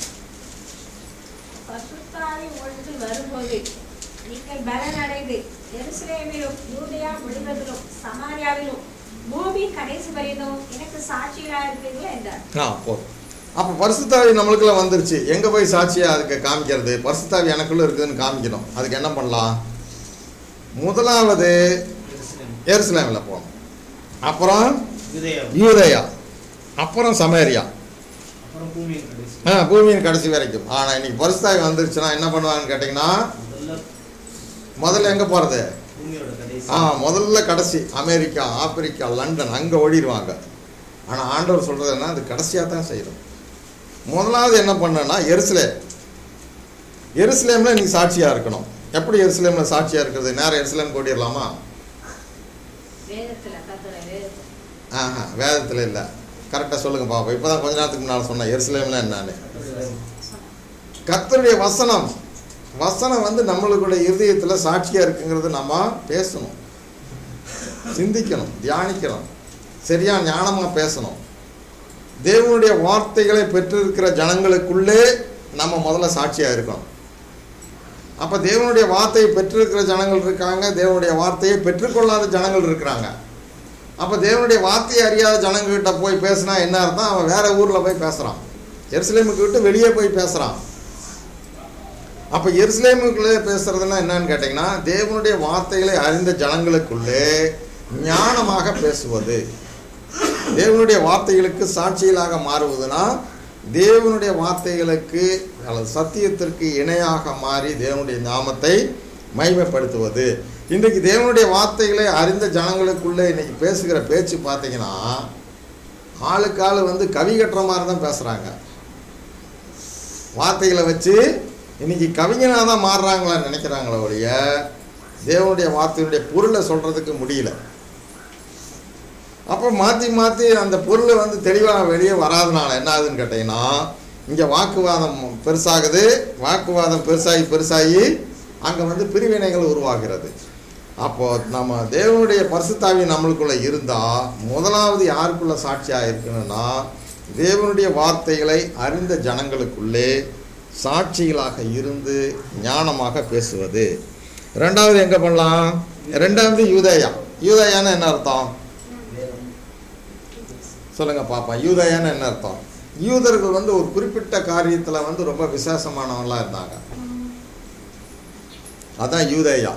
பசுத்தாவி உங்களுக்கு வரும்போது நீங்கள் பலனடைந்து எருசலேமிலும் யூதயா முழுவதிலும் சமாரியாவிலும் பூமியின் கடைசி வரையிலும் எனக்கு சாட்சிகளாக இருப்பீர்கள் என்றார்
ஆ போதும் அப்போ பரிசுத்தாவி நம்மளுக்குள்ள வந்துருச்சு எங்கே போய் சாட்சியாக அதுக்கு காமிக்கிறது பரிசுத்தாவி எனக்குள்ள இருக்குதுன்னு காமிக்கணும் அதுக்கு என்ன பண்ணலாம் முதலாவது
எருசலேம்,
எருசலேமில் போகணும் அப்புறம்
யூதேயா,
யூதேயா அப்புறம் சமேரியா
அப்புறம் பூமியின் கடைசி
ஆ பூமியின் கடைசி வரைக்கும் ஆனால் இன்னைக்கு பரிசுத்தாவி வந்துருச்சுன்னா என்ன பண்ணுவாங்கன்னு கேட்டிங்கன்னா
முதல்ல
முதல்ல எங்கே போகிறது
பூமியோட கடைசி
ஆ முதல்ல கடைசி அமெரிக்கா ஆப்பிரிக்கா லண்டன் அங்கே ஓடிடுவாங்க ஆனால் ஆண்டவர் சொல்கிறது என்ன அது கடைசியாக தான் செய்யணும் முதலாவது என்ன பண்ணனா எருசலேம் எருசலேமில் நீ சாட்சியாக இருக்கணும் எப்படி எருசலேமில் சாட்சியாக இருக்கிறது நேரம் எருசலேம் ஓடிடலாமா
வேதத்துல கத்துற வேதத்துல
ஆஹா வேதத்தில் இல்லை கரெக்டாக சொல்லுங்க பாப்போம் இப்போ தான் கொஞ்ச நேரத்துக்கு முன்னால் சொன்னேன் எருசலேம்ல என்னன்னு கர்த்தருடைய வசனம் வசனம் வந்து நம்மளுடைய இருதயத்தில் சாட்சியாக இருக்குங்கிறது நம்ம பேசணும் சிந்திக்கணும் தியானிக்கணும் சரியா ஞானமாக பேசணும் தேவனுடைய வார்த்தைகளை பெற்றிருக்கிற ஜனங்களுக்குள்ளே நம்ம முதல்ல சாட்சியாக இருக்கணும் அப்போ தேவனுடைய வார்த்தையை பெற்றிருக்கிற ஜனங்கள் இருக்காங்க தேவனுடைய வார்த்தையை பெற்றுக்கொள்ளாத ஜனங்கள் இருக்கிறாங்க அப்போ தேவனுடைய வார்த்தையை அறியாத ஜனங்கள்கிட்ட போய் பேசினா என்ன அர்த்தம் அவன் வேற ஊரில் போய் பேசுகிறான் எருசலேமுக்கு விட்டு வெளியே போய் பேசுகிறான் அப்போ எருசலேமுக்குள்ளே பேசுறதுன்னா என்னன்னு கேட்டிங்கன்னா தேவனுடைய வார்த்தைகளை அறிந்த ஜனங்களுக்குள்ளே ஞானமாக பேசுவது தேவனுடைய வார்த்தைகளுக்கு சாட்சிகளாக மாறுவதுனா தேவனுடைய வார்த்தைகளுக்கு அல்லது சத்தியத்திற்கு இணையாக மாறி தேவனுடைய நாமத்தை மகிமைப்படுத்துவது இன்றைக்கு தேவனுடைய வார்த்தைகளை அறிந்த ஜனங்களுக்குள்ளே இன்னைக்கு பேசுகிற பேச்சு பார்த்தீங்கன்னா ஆளுக்கு ஆள் வந்து கவி கட்டுற மாதிரி தான் பேசுகிறாங்க வார்த்தைகளை வச்சு இன்னைக்கு கவிஞனாக தான் மாறுறாங்களான்னு நினைக்கிறாங்களே ஒழிய தேவனுடைய வார்த்தையினுடைய பொருளை சொல்கிறதுக்கு முடியல அப்போ மாற்றி மாற்றி அந்த பொருளை வந்து தெளிவாக வெளியே வராதனால என்ன ஆகுதுன்னு கேட்டிங்கன்னா இங்கே வாக்குவாதம் பெருசாகுது வாக்குவாதம் பெருசாகி பெருசாகி அங்கே வந்து பிரிவினைகள் உருவாகிறது அப்போ நம்ம தேவனுடைய பரிசுத்தாவி நம்மளுக்குள்ள இருந்தால் முதலாவது யாருக்குள்ள சாட்சியாக இருக்கணும்னா தேவனுடைய வார்த்தைகளை அறிந்த ஜனங்களுக்குள்ளே சாட்சிகளாக இருந்து ஞானமாக பேசுவது ரெண்டாவது எங்கே பண்ணலாம் ரெண்டாவது யூதேயா யூதேயான்னு என்ன அர்த்தம் சொல்லுங்க பாப்பா யூதேயான்னு என்ன அர்த்தம் யூதர்கள் வந்து ஒரு குறிப்பிட்ட காரியத்தில் வந்து ரொம்ப விசேஷமானவங்களா இருந்தாங்க அதான் யூதேயா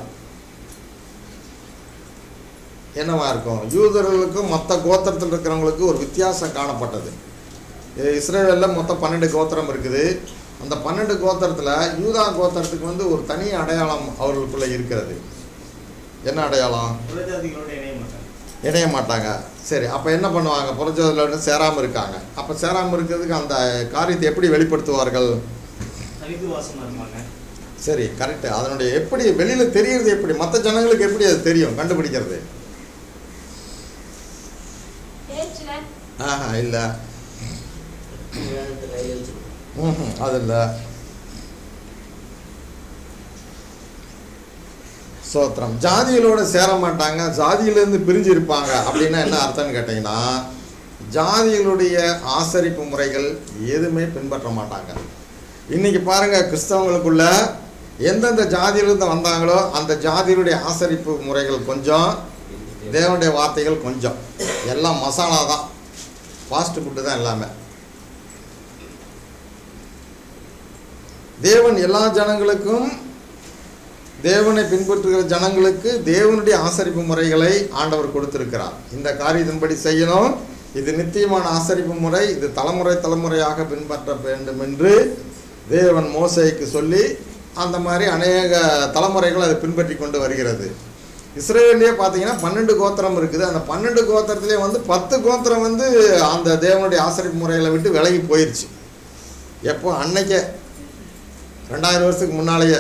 என்னவா இருக்கும் யூதர்களுக்கும் மற்ற கோத்திரத்தில் இருக்கிறவங்களுக்கு ஒரு வித்தியாசம் காணப்பட்டது இது இஸ்ரேலில் மொத்தம் பன்னெண்டு கோத்திரம் இருக்குது அந்த பன்னெண்டு கோத்திரத்தில் யூதா கோத்திரத்துக்கு வந்து ஒரு தனி அடையாளம் அவர்களுக்குள்ள இருக்கிறது என்ன அடையாளம்
புறஜாதிகளோட இணைய மாட்டாங்க
இணைய மாட்டாங்க சரி அப்போ என்ன பண்ணுவாங்க புறஜோதில் சேராமல் இருக்காங்க அப்போ சேராமல் இருக்கிறதுக்கு அந்த காரியத்தை எப்படி வெளிப்படுத்துவார்கள்
தனித்து வாசமா இருப்பாங்க
சரி கரெக்டு அதனுடைய எப்படி வெளியில் தெரியறது எப்படி மற்ற ஜனங்களுக்கு எப்படி அது தெரியும் கண்டுபிடிக்கிறது
பேச்சுல
ஆஹா இல்லை
வேதத்தை கையில் வச்சுக்கணும்
ம் அது இல்லை சோத்திரம் ஜாதிகளோட சேர மாட்டாங்க ஜாதியிலேருந்து பிரிஞ்சு இருப்பாங்க அப்படின்னா என்ன அர்த்தம்னு கேட்டிங்கன்னா ஜாதிகளுடைய ஆசரிப்பு முறைகள் எதுவுமே பின்பற்ற மாட்டாங்க இன்னைக்கு பாருங்க கிறிஸ்தவங்களுக்குள்ள எந்தெந்த ஜாதியிலிருந்து வந்தாங்களோ அந்த ஜாதிகளுடைய ஆசரிப்பு முறைகள் கொஞ்சம் தேவனுடைய வார்த்தைகள் கொஞ்சம் எல்லாம் மசாலா தான் ஃபாஸ்ட் ஃபுட்டு தான் எல்லாமே தேவன் எல்லா ஜனங்களுக்கும் தேவனை பின்பற்றுகிற ஜனங்களுக்கு தேவனுடைய ஆசரிப்பு முறைகளை ஆண்டவர் கொடுத்திருக்கிறார் இந்த காரியத்தின்படி செய்யணும் இது நித்தியமான ஆசரிப்பு முறை இது தலைமுறை தலைமுறையாக பின்பற்ற வேண்டும் என்று தேவன் மோசேக்கு சொல்லி அந்த மாதிரி அநேக தலைமுறைகள் அதை பின்பற்றி கொண்டு வருகிறது இஸ்ரேலியே பார்த்தீங்கன்னா பன்னெண்டு கோத்திரம் இருக்குது அந்த பன்னெண்டு கோத்திரத்திலே வந்து பத்து கோத்திரம் வந்து அந்த தேவனுடைய ஆசரிப்பு முறைகளை விட்டு விலகி போயிடுச்சு எப்போ அன்னைக்கே ரெண்டாயிரம் வருஷத்துக்கு முன்னாலேயே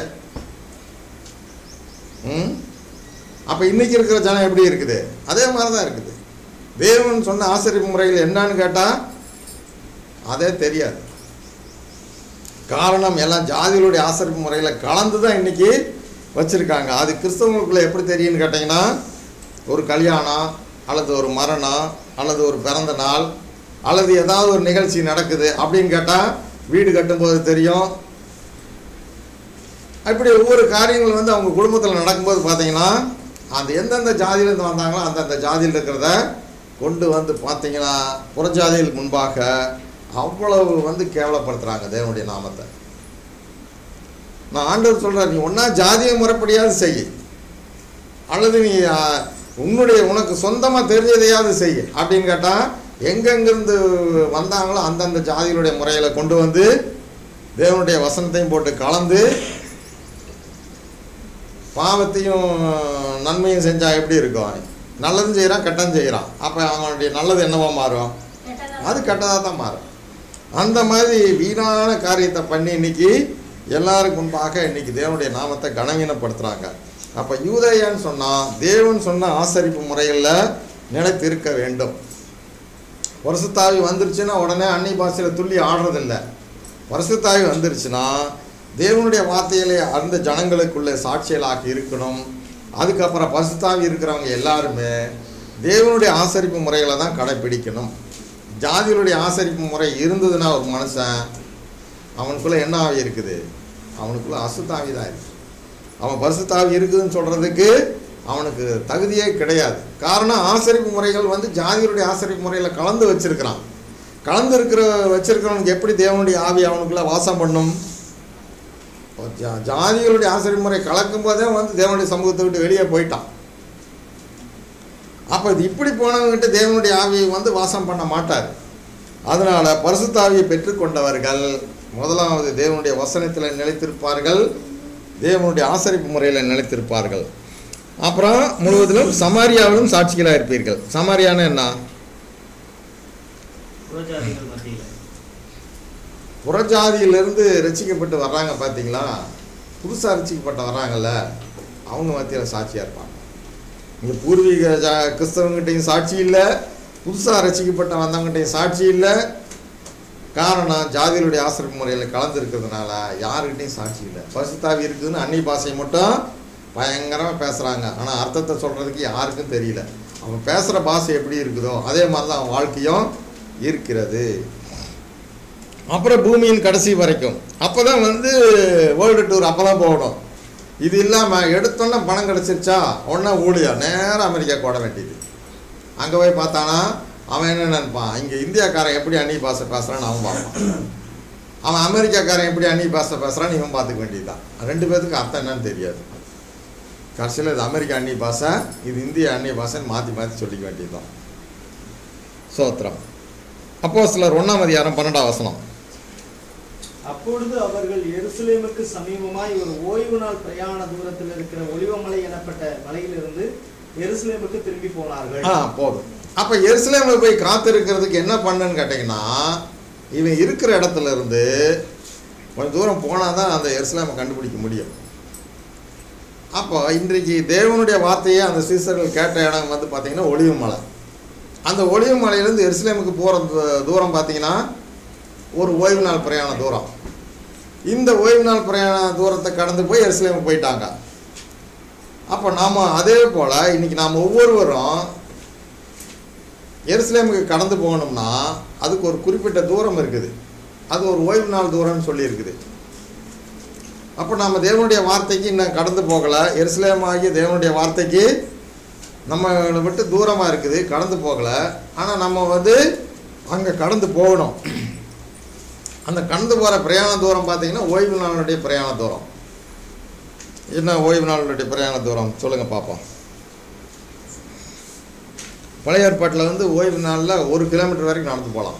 ம் அப்போ இன்னைக்கு இருக்கிற ஜனம் எப்படி இருக்குது அதே மாதிரி தான் இருக்குது தேவன் சொன்ன ஆசிரியப்பு முறைகள் என்னன்னு கேட்டால் அதே தெரியாது காரணம் எல்லாம் ஜாதிகளுடைய ஆசிரியப்பு முறைகளை கலந்து தான் இன்னைக்கு வச்சுருக்காங்க அது கிறிஸ்தவங்களுக்குள்ள எப்படி தெரியும்னு கேட்டிங்கன்னா ஒரு கல்யாணம் அல்லது ஒரு மரணம் அல்லது ஒரு பிறந்த நாள் அல்லது ஏதாவது ஒரு நிகழ்ச்சி நடக்குது அப்படின்னு கேட்டால் வீடு கட்டும்போது தெரியும் அப்படி ஒவ்வொரு காரியங்கள் வந்து அவங்க குடும்பத்தில் நடக்கும்போது பார்த்தீங்கன்னா அந்த எந்தெந்த ஜாதியிலேருந்து வந்தாங்களோ அந்தந்த ஜாதியில் இருக்கிறத கொண்டு வந்து பார்த்தீங்கன்னா புறஜாதிகளுக்கு முன்பாக அவ்வளவு வந்து கேவலப்படுத்துகிறாங்க தேவனுடைய நாமத்தை நான் ஆண்டவர் சொல்கிறார் நீ ஒன்றா ஜாதிய முறைப்படியாவது செய் அல்லது நீ ஆ, உன்னுடைய உனக்கு சொந்தமாக தெரிஞ்சதையாவது செய் அப்படின்னு கேட்டால் எங்கெங்கிருந்து வந்தாங்களோ அந்தந்த ஜாதிகளுடைய முறையில் கொண்டு வந்து தேவனுடைய வசனத்தையும் போட்டு கலந்து பாவத்தையும் நன்மையும் செஞ்சால் எப்படி இருக்கும் நல்லதும் செய்கிறான் கெட்டதும் செய்கிறான் அப்போ அவனுடைய நல்லது என்னவா மாறும் அது கெட்டதாக தான் மாறும் அந்த மாதிரி வீணான காரியத்தை பண்ணி இன்னைக்கு எல்லாருக்கும் முன்பாக இன்னைக்கு தேவனுடைய நாமத்தை கனவீனப்படுத்துகிறாங்க அப்போ யூதேயான்னு சொன்னால் தேவன் சொன்ன ஆசரிப்பு முறைகளில் நிலைத்திருக்க வேண்டும் வருஷத்தாவி வந்துருச்சுன்னா உடனே அன்னை பாஷையில் துள்ளி ஆடுறதில்ல வருஷத்தாவி வந்துருச்சுன்னா தேவனுடைய வார்த்தைகளை அந்த ஜனங்களுக்குள்ளே சாட்சியலாக்கி இருக்கணும் அதுக்கப்புறம் பசுத்தாவி இருக்கிறவங்க எல்லாருமே தேவனுடைய ஆசரிப்பு முறைகளை தான் கடைப்பிடிக்கணும் ஜாதிகளுடைய ஆசரிப்பு முறை இருந்ததுன்னா ஒரு மனுஷன் அவனுக்குள்ளே என்ன ஆவி இருக்குது அவனுக்குள்ளே அசுத்தாவி தான் இருக்குது அவன் பரிசுத்தாவி இருக்குதுன்னு சொல்கிறதுக்கு அவனுக்கு தகுதியே கிடையாது காரணம் ஆசரிப்பு முறைகள் வந்து ஜாதிகளுடைய ஆசரிப்பு முறையில் கலந்து வச்சிருக்கிறான் கலந்து இருக்கிற வச்சிருக்கிறவனுக்கு எப்படி தேவனுடைய ஆவி அவனுக்குள்ள வாசம் பண்ணும் இப்போ ஜா- ஜாதிகளுடைய ஆசரிப்பு முறை கலக்கும் போதே வந்து தேவனுடைய சமூகத்தை விட்டு வெளியே போயிட்டான் அப்போ இது இப்படி போனவங்ககிட்ட தேவனுடைய ஆவியை வந்து வாசம் பண்ண மாட்டார் அதனால பரிசுத்தாவியை பெற்றுக்கொண்டவர்கள் முதலாவது தேவனுடைய வசனத்தில் நிலைத்திருப்பார்கள் தேவனுடைய ஆசரிப்பு முறையில் நிலைத்திருப்பார்கள் அப்புறம் முழுவதிலும் சமாரியாவிலும் சாட்சிகளாக இருப்பீர்கள் சமாரியானா என்ன
புறஜாதிகள் மத்தியில
புறஜாதியிலிருந்து ரசிக்கப்பட்டு வர்றாங்க பார்த்தீங்களா புதுசாக ரசிக்கப்பட்டு வர்றாங்கல்ல அவங்க மத்தியில் சாட்சியாக இருப்பாங்க இங்கே பூர்வீக ஜா கிறிஸ்தவங்கிட்டையும் சாட்சி இல்லை புதுசாக ரசிக்கப்பட்ட வந்தவங்ககிட்டையும் சாட்சி இல்லை காரணம் ஜாதிகளுடைய ஆசிரியப்பு முறையில் கலந்துருக்கிறதுனால யாருக்கிட்டையும் சாட்சி இல்லை பசுத்தாவி இருக்குதுன்னு அன்னி பாஷையை மட்டும் பயங்கரமாக பேசுகிறாங்க ஆனால் அர்த்தத்தை சொல்கிறதுக்கு யாருக்கும் தெரியல அவன் பேசுகிற பாஷை எப்படி இருக்குதோ அதே மாதிரி தான் அவன் வாழ்க்கையும் இருக்கிறது அப்புறம் பூமியின் கடைசி வரைக்கும் அப்போ தான் வந்து வேர்ல்டு டூர் அப்போ தான் போகணும் இது இல்லாமல் எடுத்தோன்னே பணம் கிடச்சிருச்சா உடனே ஊழியம் நேராக அமெரிக்கா போட வேண்டியது அங்கே போய் பார்த்தானா அவன் என்ன நினைப்பான் இங்கே இந்தியாக்காரன் எப்படி அந்நிய பாஷை பேசுகிறான்னு அவன் பார்ப்பான் அவன் அமெரிக்காக்காரன் எப்படி அந்நிய பாஷை பேசுகிறான்னு இவன் பார்த்துக்க வேண்டியதுதான் ரெண்டு பேத்துக்கு அர்த்தம் என்னன்னு தெரியாது கடைசியில் இது அமெரிக்கா அந்நிய பாஷை இது இந்திய அந்நிய பாஷைன்னு மாற்றி மாற்றி சொல்லிக்க வேண்டியதுதான் சோத்திரம் அப்போ சிலர் ஒன்றாம் அதிகாரம் பன்னெண்டாம் வசனம்
அப்பொழுது அவர்கள் எருசலேமுக்கு சமீபமாய் ஒரு ஓய்வு நாள் பிரயாண தூரத்தில் இருக்கிற ஒலிவமலை எனப்பட்ட மலையிலிருந்து எருசலேமுக்கு திரும்பி போனார்கள்
ஆ போதும் அப்போ எருசலேமில் போய் காத்திருக்கிறதுக்கு என்ன பண்ணுன்னு கேட்டிங்கன்னா இவன் இருக்கிற இடத்துல இருந்து கொஞ்சம் தூரம் போனால் தான் அந்த எருசலேமை கண்டுபிடிக்க முடியும் அப்போ இன்றைக்கு தேவனுடைய வார்த்தையை அந்த சீசர்கள் கேட்ட இடம் வந்து பார்த்தீங்கன்னா ஒளிவு மலை அந்த ஒளிவு மலையிலேருந்து எருசலேமுக்கு போகிற தூரம் பார்த்தீங்கன்னா ஒரு ஓய்வு நாள் பிரயாண தூரம் இந்த ஓய்வு நாள் பிரயாண தூரத்தை கடந்து போய் எருசலேமுக்கு போயிட்டாங்க அப்போ நாம் அதே போல் இன்னைக்கு நாம் ஒவ்வொருவரும் எருசலேமுக்கு கடந்து போகணும்னா அதுக்கு ஒரு குறிப்பிட்ட தூரம் இருக்குது அது ஒரு ஓய்வு நாள் தூரம்னு சொல்லியிருக்குது அப்போ நம்ம தேவனுடைய வார்த்தைக்கு இன்னும் கடந்து போகலை எருசலேம் ஆகிய தேவனுடைய வார்த்தைக்கு நம்ம விட்டு தூரமாக இருக்குது கடந்து போகலை ஆனால் நம்ம வந்து அங்கே கடந்து போகணும் அந்த கடந்து போகிற பிரயாண தூரம் பார்த்தீங்கன்னா ஓய்வு நாளுடைய பிரயாண தூரம் என்ன ஓய்வு நாளுடைய பிரயாண தூரம் சொல்லுங்கள் பார்ப்போம் பழைய ஏற்பாட்டில் வந்து ஓய்வு நாளில் ஒரு கிலோமீட்டர் வரைக்கும் நடந்து போகலாம்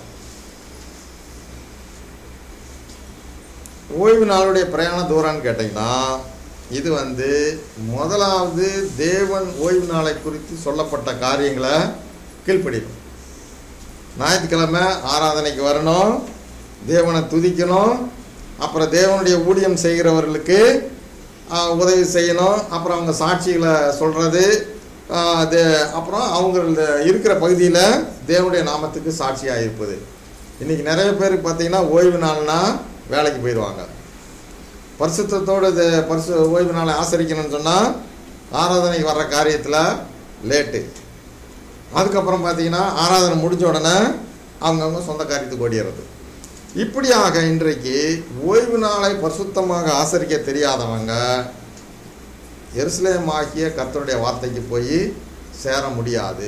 ஓய்வு நாளுடைய பிரயாண தூரம்னு கேட்டிங்கன்னா இது வந்து முதலாவது தேவன் ஓய்வு நாளை குறித்து சொல்லப்பட்ட காரியங்களை கீழ்ப்படியும் ஞாயிற்றுக்கிழமை ஆராதனைக்கு வரணும் தேவனை துதிக்கணும் அப்புறம் தேவனுடைய ஊழியம் செய்கிறவர்களுக்கு ஆஹ், உதவி செய்யணும் அப்புறம் அவங்க சாட்சிகளை சொல்கிறது அது அப்புறம் அவங்க இருக்கிற பகுதியில் தேவனுடைய நாமத்துக்கு சாட்சியாக இருப்பது இன்றைக்கி நிறைய பேருக்கு பார்த்தீங்கன்னா ஓய்வு நாள்னா வேலைக்கு போயிடுவாங்க பரிசுத்தத்தோடு இது பரிசு ஓய்வு நாளை ஆசரிக்கணும்னு சொன்னால் ஆராதனைக்கு வர்ற காரியத்தில் லேட்டு அதுக்கப்புறம் பார்த்தீங்கன்னா ஆராதனை முடிஞ்ச உடனே அவங்கவுங்க சொந்த காரியத்துக்கு ஓடிடுறது இப்படியாக இன்றைக்கு ஓய்வு நாளை பரிசுத்தமாக ஆசரிக்க தெரியாதவங்க எருசலேம் ஆகிய கர்த்தருடைய வார்த்தைக்கு போய் சேர முடியாது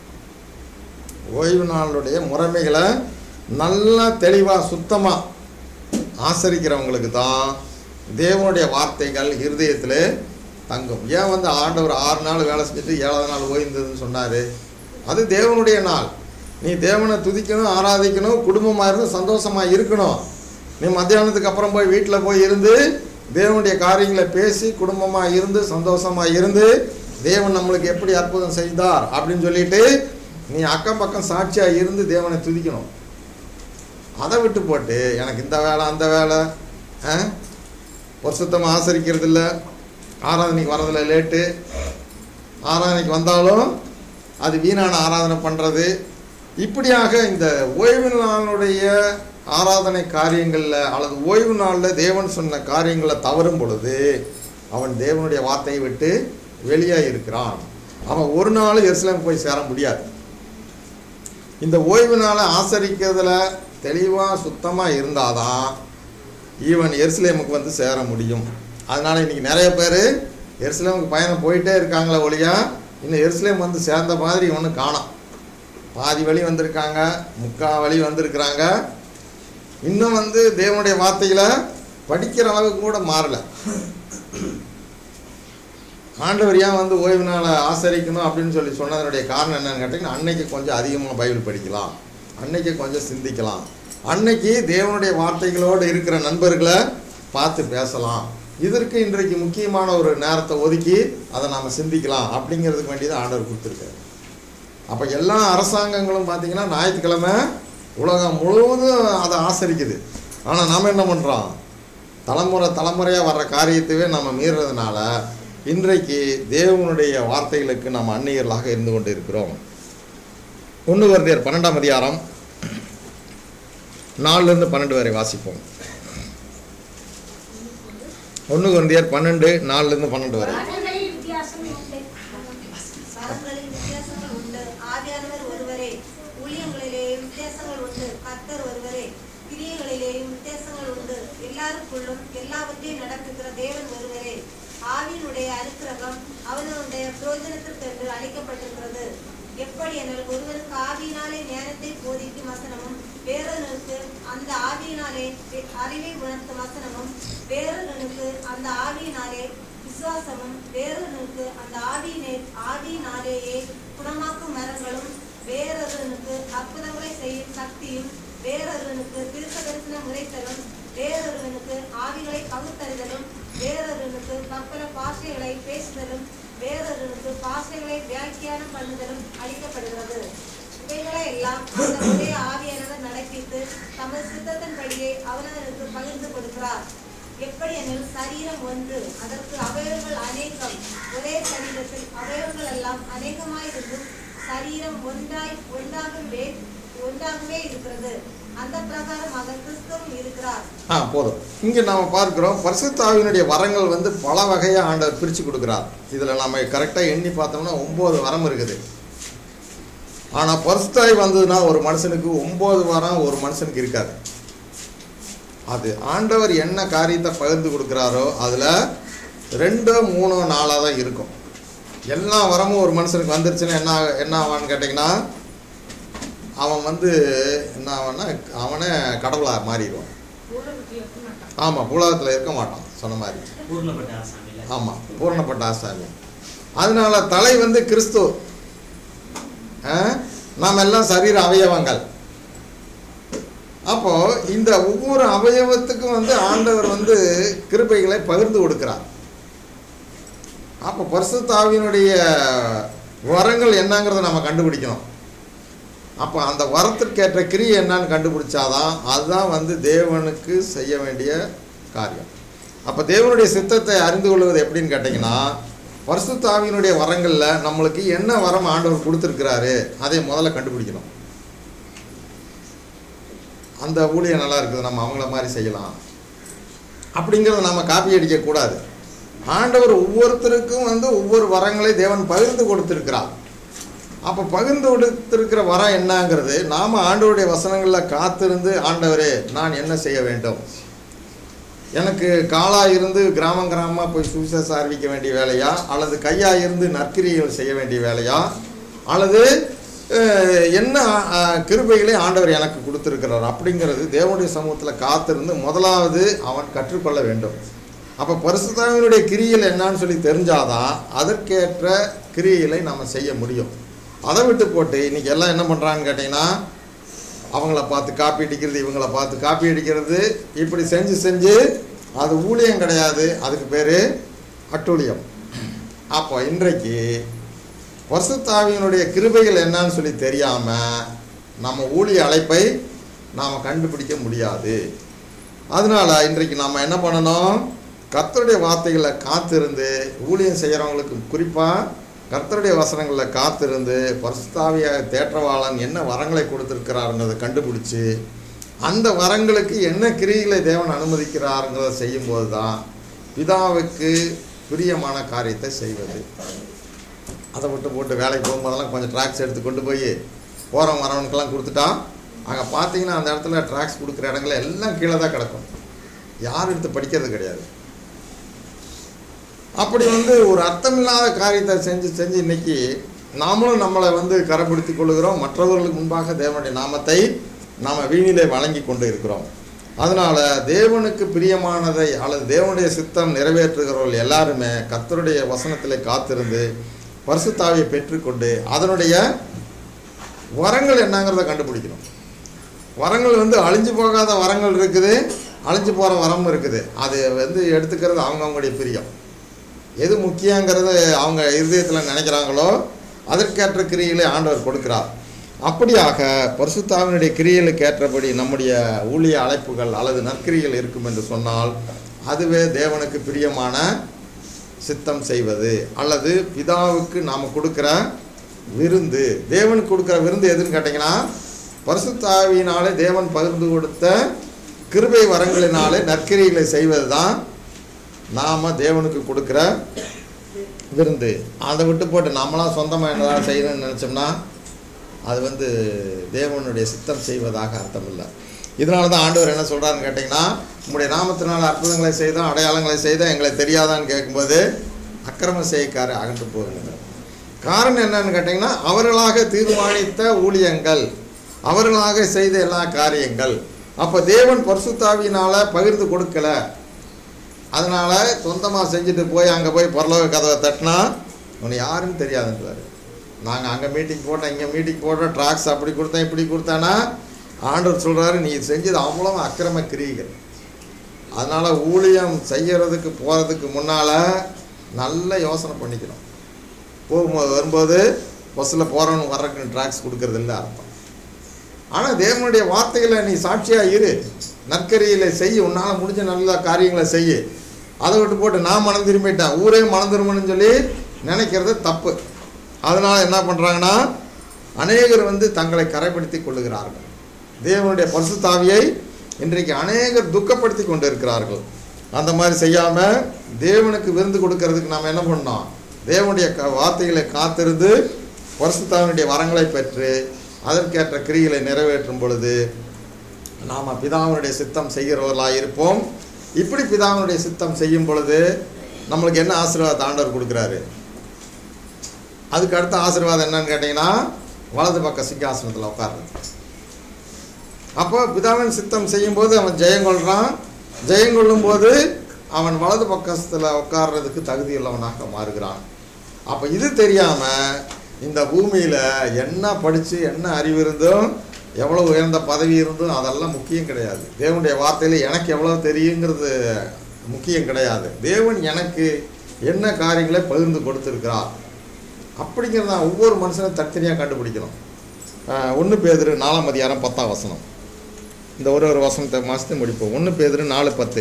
ஓய்வு நாளுடைய முறைமைகளை நல்லா தெளிவாக சுத்தமாக ஆசரிக்கிறவங்களுக்கு தான் தேவனுடைய வார்த்தைகள் இருதயத்தில் தங்கும் ஏன் வந்து ஆண்டவர் ஆறு நாள் வேலை செஞ்சுட்டு ஏழாவது நாள் ஓய்ந்ததுன்னு சொன்னார் அது தேவனுடைய நாள் நீ தேவனை துதிக்கணும் ஆராதிக்கணும் குடும்பமாக இருந்து சந்தோஷமாக இருக்கணும் நீ மத்தியானத்துக்கு அப்புறம் போய் வீட்டில் போய் இருந்து தேவனுடைய காரியங்களை பேசி குடும்பமாக இருந்து சந்தோஷமாக இருந்து தேவன் நம்மளுக்கு எப்படி அற்புதம் செய்தார் அப்படின்னு சொல்லிட்டு நீ அக்கம் பக்கம் சாட்சியாக இருந்து தேவனை துதிக்கணும் அதை விட்டு போட்டு எனக்கு இந்த வேலை அந்த வேலை ஆ வருஷத்தமாக ஆசரிக்கிறது இல்லை ஆராதனைக்கு வரதில்ல லேட்டு ஆராதனைக்கு வந்தாலும் அது வீணான ஆராதனை பண்ணுறது இப்படியாக இந்த ஓய்வு நாளுடைய ஆராதனை காரியங்களில் அல்லது ஓய்வு நாளில் தேவன் சொன்ன காரியங்களை தவறும் பொழுது அவன் தேவனுடைய வார்த்தையை விட்டு வெளியே இருக்கிறான் அவன் ஒரு நாள் எருசலேம் போய் சேர முடியாது இந்த ஓய்வு நாளை ஆசரிக்கிறதுல தெளிவாக சுத்தமாக இருந்தாதான் ஈவன் எருசலேமுக்கு வந்து சேர முடியும் அதனால் இன்றைக்கி நிறைய பேர் எருசலேமுக்கு பயணம் போயிட்டே இருக்காங்களே ஒழியா இன்னும் எருசலேம் வந்து சேர்ந்த மாதிரி ஒன்றும் காணோம் பாதி வழி வந்திருக்காங்க முக்கால் வழி வந்திருக்கிறாங்க இன்னும் வந்து தேவனுடைய வார்த்தைகளை படிக்கிற அளவுக்கு கூட மாறலை ஆண்டவர் ஏன் வந்து ஓய்வு நாளை ஆசரிக்கணும் அப்படின்னு சொல்லி சொன்னதனுடைய காரணம் என்னன்னு கேட்டிங்கன்னா அன்னைக்கு கொஞ்சம் அதிகமாக பைபிள் படிக்கலாம் அன்னைக்கு கொஞ்சம் சிந்திக்கலாம் அன்னைக்கு தேவனுடைய வார்த்தைகளோடு இருக்கிற நண்பர்களை பார்த்து பேசலாம் இதற்கு இன்றைக்கு முக்கியமான ஒரு நேரத்தை ஒதுக்கி அதை நாம் சிந்திக்கலாம் அப்படிங்கிறதுக்கு வேண்டி தான் ஆண்டவர் கொடுத்துருக்காரு அப்போ எல்லா அரசாங்கங்களும் பார்த்தீங்கன்னா ஞாயிற்றுக்கிழமை உலகம் முழுவதும் அதை ஆசரிக்குது ஆனால் நாம் என்ன பண்ணுறோம் தலைமுறை தலைமுறையாக வர்ற காரியத்தையே நம்ம மீறுறதுனால இன்றைக்கு தேவனுடைய வார்த்தைகளுக்கு நாம் அந்நியர்களாக இருந்து கொண்டு இருக்கிறோம் ஒன்று வருதியர் பன்னெண்டாம் அதிகாரம் நாலுலேருந்து பன்னெண்டு வரை வாசிப்போம் ஒன்று குருந்தியர் பன்னெண்டு நாலுலேருந்து பன்னெண்டு வரை
வரங்களில் வித்தியாசம் உண்டு
வரங்களில் வித்தியாசங்கள் உண்டு ஆவியானவர் ஒருவரே ஊழியங்களிலேயும் வித்தியாசங்கள் உண்டு கர்த்தர் ஒருவரே கிரியைகளிலேயும் வித்தியாசங்கள் உண்டு எல்லாருக்குள்ளும் எல்லாவற்றையும் நடத்துகிற தேவன் ஒருவரே ஆவியினுடைய அனுக்கிரகம் அவனுடைய பிரயோஜனத்திற்கென்று அளிக்கப்பட்டிருக்கிறது எப்படி எனில் ஒருவனுக்கு ஆவியினாலே ஞானத்தை போதிக்கும் வசனமும் வேறொருவனுக்கு அந்த ஆவியினாலே அறிவை உணர்த்தும் வசனமும் வேறொருவனுக்கு அந்த ஆவியினாலே விசுவாசமும் வேறொருவனுக்கு அந்த ஆவியினே ஆவியினாலேயே குணமாக்கும் மரங்களும் வேறொருவனுக்கு அற்புதங்களை செய்யும் சக்தியும் வேறொருவனுக்கு திருக்க தரிசனம் உரைத்தலும் வேறொருவனுக்கு ஆவிகளை பகுத்தறிதலும் வேறொருவனுக்கு பற்பல பாஷைகளை பேசுதலும் வேறொருவனுக்கு பாஷைகளை வியாக்கியானம் பண்ணுதலும் அளிக்கப்படுகிறது இவைகளை எல்லாம் அந்த ஒரே ஆவியானவர் நடப்பித்து தமது சித்தத்தின்படியே அவனவருக்கு பகிர்ந்து கொடுக்கிறார் எப்படி எனில் சரீரம் ஒன்று அதற்கு அவயவங்கள் அநேகம் ஒரே சரீரத்தில் அவயவங்கள் எல்லாம் அநேகமாயிருந்தும் சரீரம் ஒன்றாய் ஒன்றாகவே ஒன்றாகவே இருக்கிறது அந்த பிரகாரமாக கிறிஸ்துவும் இருக்கிறார்
ஆ போதும் இங்கே நாம் பார்க்குறோம் பரிசுத்தாவினுடைய வரங்கள் வந்து பல வகையாக ஆண்டவர் பிரித்து கொடுக்குறார் இதில் நம்ம கரெக்டாக எண்ணி பார்த்தோம்னா ஒம்பது வரம் இருக்குது ஆனால் பரிசுத்தாய் வந்ததுன்னா ஒரு மனுஷனுக்கு ஒம்பது வரம் ஒரு மனுஷனுக்கு இருக்காது அது ஆண்டவர் என்ன காரியத்தை பகிர்ந்து கொடுக்குறாரோ அதில் ரெண்டோ மூணோ நாளாக தான் இருக்கும் எல்லா வரமும் ஒரு மனுஷனுக்கு வந்துருச்சுன்னா என்ன ஆகு- என்ன ஆவான்னு கேட்டிங்கன்னா அவன் வந்து என்ன ஆவான்னா அவனே கடவுளாக மாறிடுவான்
ஊரகத்தில் இருக்க மாட்டான்
ஆமாம் உலகத்தில் இருக்க மாட்டான் சொன்ன மாதிரி
பூர்ணப்பட்ட ஆசாமில
ஆமாம் பூரணப்பட்ட ஆசாமி அதனால தலை வந்து கிறிஸ்து ஆ? நாம் எல்லாம் சரீர அவயவங்கள் அப்போ இந்த ஒவ்வொரு அவயவத்துக்கும் வந்து ஆண்டவர் வந்து கிருபைகளை பகிர்ந்து கொடுக்கிறார் அப்போ பரிசுத்தாவினுடைய வரங்கள் என்னங்கிறத நம்ம கண்டுபிடிக்கணும் அப்போ அந்த வரத்திற்கேற்ற கிரியை என்னன்னு கண்டுபிடிச்சாதான் அதுதான் வந்து தேவனுக்கு செய்ய வேண்டிய காரியம் அப்போ தேவனுடைய சித்தத்தை அறிந்து கொள்வது எப்படின்னு கேட்டிங்கன்னா பரிசுத்தாவினுடைய வரங்களில் நம்மளுக்கு என்ன வரம் ஆண்டவர் கொடுத்துருக்கிறாரு அதை முதல்ல கண்டுபிடிக்கணும் அந்த ஊழியம் நல்லா இருக்குது நம்ம அவங்கள மாதிரி செய்யலாம் அப்படிங்கிறத நம்ம காப்பி அடிக்கக்கூடாது ஆண்டவர் ஒவ்வொருத்தருக்கும் வந்து ஒவ்வொரு வரங்களை தேவன் பகிர்ந்து கொடுத்துருக்கிறார் அப்போ பகிர்ந்து கொடுத்திருக்கிற வரம் என்னங்கிறது நாம் ஆண்டவருடைய வசனங்களில் காத்திருந்து ஆண்டவரே நான் என்ன செய்ய வேண்டும் எனக்கு காலா இருந்து கிராமம் கிராமமாக போய் சுவிசேஷம் அறிவிக்க வேண்டிய வேலையா அல்லது கையா இருந்து நற்கிரியைகள் செய்ய வேண்டிய வேலையா அல்லது அஹ், என்ன அஹ், கிருபைகளை ஆண்டவர் எனக்கு கொடுத்துருக்கிறார் அப்படிங்கிறது தேவனுடைய சமூகத்தில் காத்திருந்து முதலாவது அவன் கற்றுக்கொள்ள வேண்டும் அப்போ பரிசுத்தாவினுடைய கிரியைகள் என்னன்னு சொல்லி தெரிஞ்சாதான் அதற்கேற்ற கிரியைகளை நம்ம செய்ய முடியும் அதை விட்டு போட்டு இன்னைக்கு எல்லாம் என்ன பண்ணுறான்னு கேட்டிங்கன்னா அவங்கள பார்த்து காப்பி அடிக்கிறது இவங்கள பார்த்து காப்பி அடிக்கிறது இப்படி செஞ்சு செஞ்சு அது ஊழியம் கிடையாது அதுக்கு பேர் அட்டூழியம் அப்போ இன்றைக்கு பரிசுத்தாவியினுடைய கிருபைகள் என்னன்னு சொல்லி தெரியாமல் நம்ம ஊழிய அழைப்பை நாம் கண்டுபிடிக்க முடியாது அதனால இன்றைக்கு நாம் என்ன பண்ணணும் கர்த்தருடைய வார்த்தைகளை காத்திருந்து ஊழியம் செய்கிறவங்களுக்கு குறிப்பாக கர்த்தருடைய வசனங்களில் காத்திருந்து பரிசுத்தாவியாக தேற்றவாளன் என்ன வரங்களை கொடுத்துருக்கிறாருங்கிறத கண்டுபிடிச்சி அந்த வரங்களுக்கு என்ன கிரிகளை தேவன் அனுமதிக்கிறாருங்கிறத செய்யும்போது தான் பிதாவுக்கு பிரியமான காரியத்தை செய்வது அதை விட்டு போட்டு வேலைக்கு போகும்போதெல்லாம் கொஞ்சம் ட்ராக்ஸ் எடுத்து கொண்டு போய் போகிறவன் வரவனுக்கெல்லாம் கொடுத்துட்டா அங்கே பார்த்தீங்கன்னா அந்த இடத்துல ட்ராக்ஸ் கொடுக்குற இடங்கள் எல்லாம் கீழே தான் கிடக்கும் யாரும் எடுத்து படிக்கிறது கிடையாது அப்படி வந்து ஒரு அர்த்தமில்லாத காரியத்தை செஞ்சு செஞ்சு இன்னைக்கு நாமளும் நம்மளை வந்து கரப்படுத்தி கொள்ளுகிறோம் மற்றவர்களுக்கு முன்பாக தேவனுடைய நாமத்தை நாம் வீணிலே வழங்கி கொண்டு இருக்கிறோம் அதனால் தேவனுக்கு பிரியமானதை அல்லது தேவனுடைய சித்தம் நிறைவேற்றுகிறவர்கள் எல்லாருமே கர்த்தருடைய வசனத்திலே காத்திருந்து பரிசுத்தாவியை பெற்றுக்கொண்டு அதனுடைய வரங்கள் என்னங்கிறத கண்டுபிடிக்கணும் வரங்கள் வந்து அழிஞ்சு போகாத வரங்கள் இருக்குது அழிஞ்சு போகிற வரமும் இருக்குது அது வந்து எடுத்துக்கிறது அவங்கவுங்களுடைய பிரியம் எது முக்கியங்கிறது அவங்க இருதயத்தில் நினைக்கிறாங்களோ அதற்கேற்ற கிரியைகளை ஆண்டவர் கொடுக்கிறார் அப்படியாக பரிசுத்தாவினுடைய கிரியைகளுக்கு ஏற்றபடி நம்முடைய ஊழிய அழைப்புகள் அல்லது நற்கிரிகள் இருக்கும் என்று சொன்னால் அதுவே தேவனுக்கு பிரியமான சித்தம் செய்வது அல்லது பிதாவுக்கு நாம் கொடுக்குற விருந்து தேவனுக்கு கொடுக்குற விருந்து எதுன்னு கேட்டிங்கன்னா பரிசுத்தாவியினாலே தேவன் பகிர்ந்து கொடுத்த கிருபை வரங்களினாலே நற்கிரிகளை செய்வது தான் நாம் தேவனுக்கு கொடுக்குற விருந்து அதை விட்டு போட்டு நம்மளாம் சொந்தமாக என்னதான் செய்யணும்னு நினச்சோம்னா அது வந்து தேவனுடைய சித்தம் செய்வதாக அர்த்தம் இல்லை இதனால தான் ஆண்டவர் என்ன சொல்கிறாருன்னு கேட்டிங்கன்னா உங்களுடைய நாமத்தினால் அற்புதங்களை செய்தோம் அடையாளங்களை செய்தோம் எங்களை தெரியாதான்னு கேட்கும்போது அக்கிரம செய்யக்கார அகன்று போகுங்க காரணம் என்னன்னு கேட்டிங்கன்னா அவர்களாக தீர்மானித்த ஊழியங்கள் அவர்களாக செய்த எல்லா காரியங்கள் அப்போ தேவன் பரிசுத்தாவியினால் பகிர்ந்து கொடுக்கல அதனால் சொந்தமாக செஞ்சுட்டு போய் அங்கே போய் பரலோக கதவை தட்டினா உன்னை யாருன்னு தெரியாதுன்றாரு நாங்கள் அங்கே மீட்டிங் போட்டோம் இங்கே மீட்டிங் போட்டோம் ட்ராக்ஸ் அப்படி கொடுத்தேன் இப்படி கொடுத்தேன்னா ஆண்டவர் சொல்கிறாரு நீ செஞ்சது அவ்வளோ அக்கிரம கிரியைகள் அதனால் ஊழியம் செய்யறதுக்கு போகிறதுக்கு முன்னால் நல்ல யோசனை பண்ணிக்கணும் போகும்போது வரும்போது பஸ்ஸில் போகிறவனு வர்றதுக்கு ட்ராக்ஸ் கொடுக்கறது இல்லை அர்த்தம் ஆனால் தேவனுடைய வார்த்தைகளை நீ சாட்சியாக இரு நற்கரியில் செய் உன்னால் முடிஞ்ச நல்ல காரியங்களை செய் அதை விட்டு போட்டு நான் மனம் திரும்பிட்டேன் ஊரே மனம் திரும்பணும்னு சொல்லி நினைக்கிறது தப்பு அதனால் என்ன பண்ணுறாங்கன்னா அநேகர் வந்து தங்களை கரைப்படுத்தி கொள்ளுகிறார்கள் தேவனுடைய பரிசுத்தாவியை இன்றைக்கு அநேகர் துக்கப்படுத்தி கொண்டு இருக்கிறார்கள் அந்த மாதிரி செய்யாமல் தேவனுக்கு விருந்து கொடுக்கறதுக்கு நாம் என்ன பண்ணோம் தேவனுடைய க வார்த்தைகளை காத்திருந்து பரிசுத்தாவினுடைய வரங்களை பெற்று அதற்கேற்ற கிரிகளை நிறைவேற்றும் பொழுது நாம் பிதாவினுடைய சித்தம் செய்கிறவர்களாக இருப்போம் இப்படி பிதாவினுடைய சித்தம் செய்யும் பொழுது நம்மளுக்கு என்ன ஆசீர்வாதத்தை ஆண்டவர் கொடுக்குறாரு அதுக்கு அடுத்த ஆசீர்வாதம் என்னன்னு கேட்டிங்கன்னா வலது பக்க சிங்காசனத்தில் உட்கார்றது அப்போ பிதாவின் சித்தம் செய்யும்போது அவன் ஜெயங்கொள்கிறான் ஜெயங்கொள்ளும் போது அவன் வலது பக்கத்தில் உட்கார்றதுக்கு தகுதியுள்ளவனாக மாறுகிறான் அப்போ இது தெரியாமல் இந்த பூமியில் என்ன படித்து என்ன அறிவு இருந்தும் எவ்வளோ உயர்ந்த பதவி இருந்தும் அதெல்லாம் முக்கியம் கிடையாது தேவனுடைய வார்த்தையில் எனக்கு எவ்வளோ தெரியுங்கிறது முக்கியம் கிடையாது தேவன் எனக்கு என்ன காரியங்களை பகிர்ந்து கொடுத்துருக்கிறார் அப்படிங்கிறத ஒவ்வொரு மனுஷனும் தனித்தனியாக கண்டுபிடிக்கணும் ஒன்று பேதிரு நாலாம் அதிகாரம் பத்தாம் வசனம் இந்த ஒரு ஒரு வசனத்தை மாதத்தை முடிப்போம் ஒன்று பேதிரு நாலு பத்து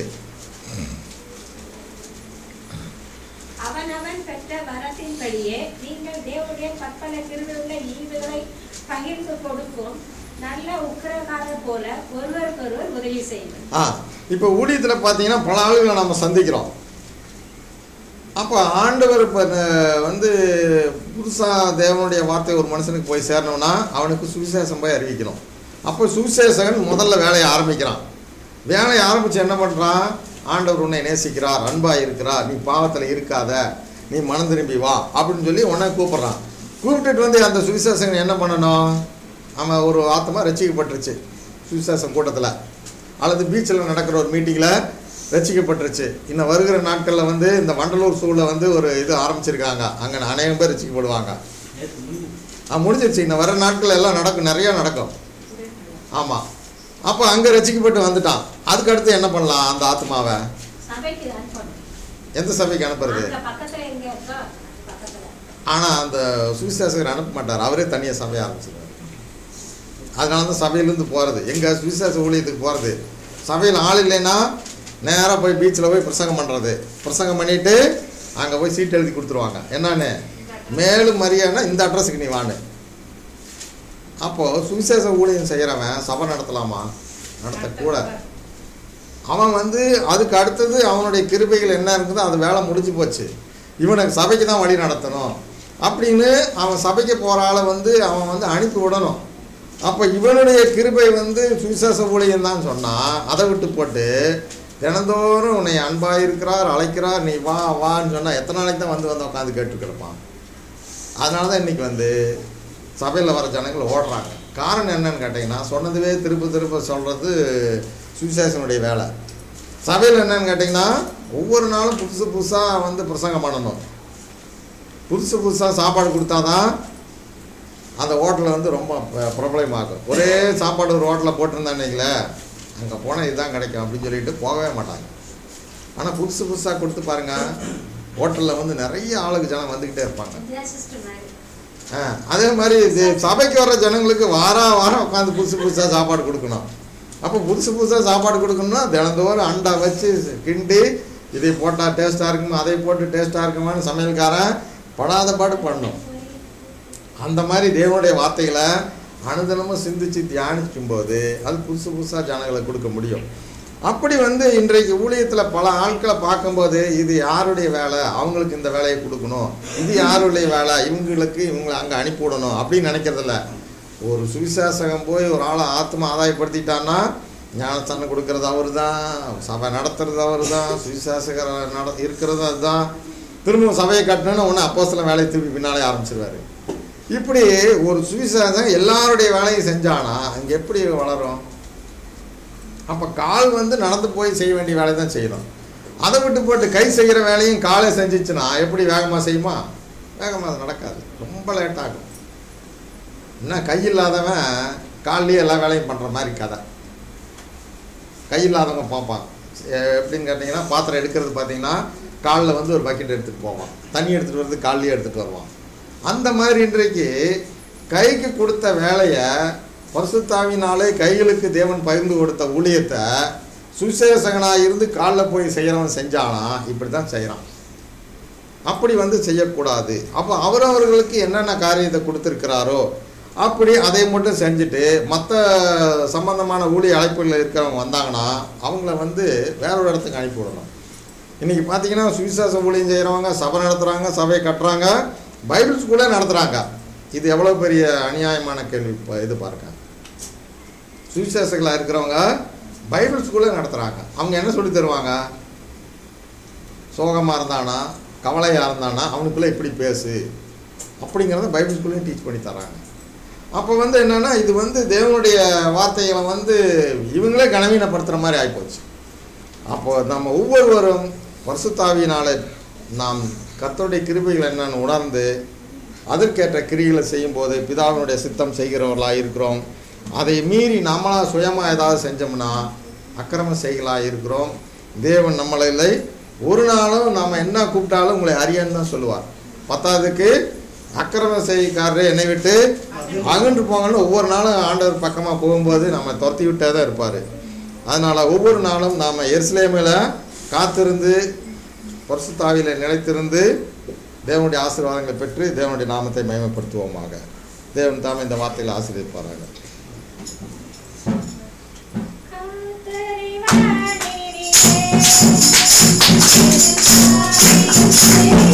அவனவன் பெற்ற வரத்தின்படியே நீங்கள் தேவனுடைய பற்பல கிருபையுள்ள ஈவுகளை பகிர்ந்து கொடுக்கும் நல்ல உக்கிரகாரர் போல ஒருவருக்கொருவர் உதவி செய்வது
ஆ இப்போ ஊழியத்தில் பார்த்தீங்கன்னா பல ஆளுகளை நம்ம சந்திக்கிறோம் அப்போ ஆண்டவர் இப்போ வந்து புது புதுசாக தேவனுடைய வார்த்தை ஒரு மனுஷனுக்கு போய் சேரணும்னா அவனுக்கு சுவிசேஷம் போய் அறிவிக்கணும் அப்போ சுவிசேஷகன் முதல்ல வேலையை ஆரம்பிக்கிறான் வேலையை ஆரம்பித்து என்ன பண்ணுறான் ஆண்டவர் உன்னை நேசிக்கிறார் அன்பாக இருக்கிறார் நீ பாவத்தில் இருக்காத நீ மனம் திரும்பி வா அப்படின்னு சொல்லி உன்னை கூப்பிட்றான் கூப்பிட்டுட்டு வந்து அந்த சுவிசேஷகன் என்ன பண்ணணும் அவன் ஒரு ஆத்மா ரசிக்கப்பட்டுருச்சு சுவிசேஷம் கூட்டத்தில் அல்லது பீச்சில் நடக்கிற ஒரு மீட்டிங்கில் ரசிக்கப்பட்டுருச்சு இன்னும் வருகிற நாட்களில் வந்து இந்த வண்டலூர் சூழலில் வந்து ஒரு இது ஆரம்பிச்சிருக்காங்க அங்கே அநேகம் பேர் ரசிக்கப்படுவாங்க ஆ முடிஞ்சிருச்சு இன்னும் வர நாட்கள் எல்லாம் நடக்கும் நிறையா நடக்கும் ஆமாம் அப்போ அங்கே ரசிக்கப்பட்டு வந்துட்டான் அதுக்கு அடுத்து என்ன பண்ணலாம் அந்த ஆத்மாவை
சபைக்கு அனுப்பணும்
எந்த சபைக்கு அனுப்புறது
அங்க பக்கத்துல எங்க இருக்கோ பக்கத்துல
ஆனால் அந்த சுவிசேஷகர் அனுப்ப மாட்டார் அவரே தனியாக சபையை ஆரம்பிச்சிருவார் அதனால தான் சபையிலேருந்து போகிறது எங்கள் சுவிசேஷ ஊழியத்துக்கு போகிறது சபையில் ஆள் இல்லைன்னா நேராக போய் பீச்சில் போய் பிரசங்கம் பண்ணுறது பிரசங்கம் பண்ணிவிட்டு அங்கே போய் சீட் எழுதி கொடுத்துருவாங்க என்னன்னு மேலும் மரியாதைனா இந்த அட்ரஸுக்கு நீ வான்னு அப்போது சுவிசேஷ ஊழியம் செய்கிறவன் சபை நடத்தலாமா நடத்தக்கூட அவன் வந்து அதுக்கு அடுத்தது அவனுடைய கிருபைகள் என்ன இருக்குதோ அது வேலை முடிஞ்சு போச்சு இவனுக்கு சபைக்கு தான் வழி நடத்தணும் அப்படின்னு அவன் சபைக்கு போகிற ஆளை வந்து அவன் வந்து அனுப்பி விடணும் அப்போ இவனுடைய கிருபை வந்து சுவிசேஷ ஊழியம் தான் சொன்னால் அதை விட்டு போட்டு தினந்தோறும் உன்னை அன்பாக இருக்கிறார் அழைக்கிறார் நீ வா வான்னு சொன்னால் எத்தனை நாளைக்கு தான் வந்து வந்து உட்காந்து கேட்டு கிடப்பான் அதனால தான் இன்றைக்கி வந்து சபையில் வர ஜனங்கள் ஓடுறாங்க காரணம் என்னன்னு கேட்டிங்கன்னா சொன்னதுவே திரும்ப திரும்ப சொல்கிறது சுவிசேஷனுடைய வேலை சபையில் என்னன்னு கேட்டிங்கன்னா ஒவ்வொரு நாளும் புதுசு புதுசாக வந்து பிரசங்கம் பண்ணணும் புதுசு புதுசாக சாப்பாடு கொடுத்தாதான் அந்த ஹோட்டலில் வந்து ரொம்ப ப- பிரபலமாகும் ஒரே சாப்பாடு ஒரு ஹோட்டலில் போட்டிருந்தானீங்களே அங்கே போனால் இதுதான் கிடைக்கும் அப்படின்னு சொல்லிட்டு போகவே மாட்டாங்க ஆனால் புதுசு புதுசாக கொடுத்து பாருங்கள் ஹோட்டலில் வந்து நிறைய ஆளுக்கு ஜனம் வந்துக்கிட்டே இருப்பாங்க
இதுதான் சிஸ்டம் மாதிரி
ஆ, அதே மாதிரி இது சபைக்கு வர்ற ஜனங்களுக்கு வாரம் வாரம் உட்காந்து புதுசு புதுசாக சாப்பாடு கொடுக்கணும் அப்போ புதுசு புதுசாக சாப்பாடு கொடுக்கணும்னா தினந்தோறும் அண்டா வச்சு கிண்டி இதை போட்டால் டேஸ்ட்டாக இருக்குமா அதை போட்டு டேஸ்ட்டாக இருக்குமான்னு சமையல்காரன் படாத பாடு பண்ணணும் அந்த மாதிரி தேவனுடைய வார்த்தைகளை அனுதினமும் சிந்திச்சு தியானிக்கும் போது அது புதுசு புதுசாக ஜனங்களுக்கு கொடுக்க முடியும் அப்படி வந்து இன்றைக்கு ஊழியத்தில் பல ஆட்களை பார்க்கும்போது இது யாருடைய வேலை அவங்களுக்கு இந்த வேலையை கொடுக்கணும் இது யாருடைய வேலை இவங்களுக்கு இவங்களை அங்கே அனுப்பி விடணும் அப்படின்னு நினைக்கிறதில்ல ஒரு சுவிசேஷகம் போய் ஒரு ஆளை ஆத்மா ஆதாயப்படுத்திட்டான்னா ஞானஸ்தானம் கொடுக்கறது அவர் தான் சபை நடத்துறது அவர் தான் சுவிசேஷகர் நட இருக்கிறது அதுதான் திரும்பவும் சபையை கட்டணும்னு ஒன்று அப்போ சில வேலையை திருப்பி பின்னாலே ஆரம்பிச்சிருவாரு இப்படி ஒரு சுவிசேஷம் எல்லாருடைய வேலையும் செஞ்சானா அங்கே எப்படி வளரும் அப்போ கால் வந்து நடந்து போய் செய்ய வேண்டிய வேலையை தான் செய்யணும் அதை விட்டு போட்டு கை செய்கிற வேலையும் காலை செஞ்சிச்சுன்னா எப்படி வேகமாக செய்யுமா வேகமாக அது நடக்காது ரொம்ப லேட் ஆகும் என்ன கை இல்லாதவன் கால்லேயே எல்லா வேலையும் பண்ணுற மாதிரி கதை கை இல்லாதவங்க பார்ப்பான் எ- எப்படின்னு கேட்டிங்கன்னா பாத்திரம் எடுக்கிறது பார்த்தீங்கன்னா காலில் வந்து ஒரு பக்கெட் எடுத்துகிட்டு போவான் தண்ணி எடுத்துகிட்டு வரது கால்லேயே எடுத்துகிட்டு வருவான் அந்த மாதிரி இன்றைக்கு கைக்கு கொடுத்த வேலையை பரிசுத்தாவினாலே கைகளுக்கு தேவன் பகிர்ந்து கொடுத்த ஊழியத்தை சுசேஷகனாக இருந்து காலில் போய் செய்கிறவன் செஞ்சானா இப்படி தான் செய்கிறான் அப்படி வந்து செய்யக்கூடாது அப்போ அவரவர்களுக்கு என்னென்ன காரியத்தை கொடுத்துருக்கிறாரோ அப்படி அதை மட்டும் செஞ்சுட்டு மற்ற சம்பந்தமான ஊழிய அழைப்புகளில் இருக்கிறவங்க வந்தாங்கன்னா அவங்கள வந்து வேற ஒரு இடத்துக்கு அனுப்பி விடணும் இன்றைக்கி பார்த்தீங்கன்னா சுவிசேஷ ஊழியம் செய்கிறவங்க சபை நடத்துகிறாங்க சபையை கட்டுறாங்க பைபிள் ஸ்கூலே நடத்துகிறாங்க இது எவ்வளோ பெரிய அநியாயமான கேள்வி இப்போ இது பாருங்க சுவிசேஷங்களாக இருக்கிறவங்க பைபிள் ஸ்கூலே நடத்துகிறாங்க அவங்க என்ன சொல்லி தருவாங்க சோகமாக இருந்தானா கவலையாக இருந்தானா அவனுக்குள்ளே இப்படி பேசு அப்படிங்கிறத பைபிள் ஸ்கூல்லையும் டீச் பண்ணி தராங்க அப்போ வந்து என்னென்னா இது வந்து தேவனுடைய வார்த்தைகளை வந்து இவங்களே கனவீனப்படுத்துகிற மாதிரி ஆகிப்போச்சு அப்போ நம்ம ஒவ்வொருவரும் வருஷத்தாவியினால நாம் கர்த்தருடைய கிருபைகள் என்னன்னு உணர்ந்து அதற்கேற்ற கிரிகளை செய்யும்போது பிதாவினுடைய சித்தம் செய்கிறவர்களாக இருக்கிறோம் அதை மீறி நம்மளா சுயமாக ஏதாவது செஞ்சோம்னா அக்கிரம செய்களாக இருக்கிறோம் தேவன் நம்மளை இல்லை ஒரு நாளும் நாம் என்ன கூப்பிட்டாலும் உங்களை அறியன்னு தான் சொல்லுவார் பத்தாவதுக்கு அக்கிரம செய்காரரே என்னை விட்டு அகன்று போங்கன்னு ஒவ்வொரு நாளும் ஆண்டவர் பக்கமாக போகும்போது நம்ம துரத்தி விட்டே தான் இருப்பார் அதனால் ஒவ்வொரு நாளும் நாம் எருசலேமில் காத்திருந்து பரிசுத்தாவியில் நிலைத்திருந்து தேவனுடைய ஆசீர்வாதங்களை பெற்று தேவனுடைய நாமத்தை மகிமைப்படுத்துவோமாக தேவன் தாமே இந்த வார்த்தைகளை ஆசீர்வதிப்பாராக
கர்த்தரை வானிலே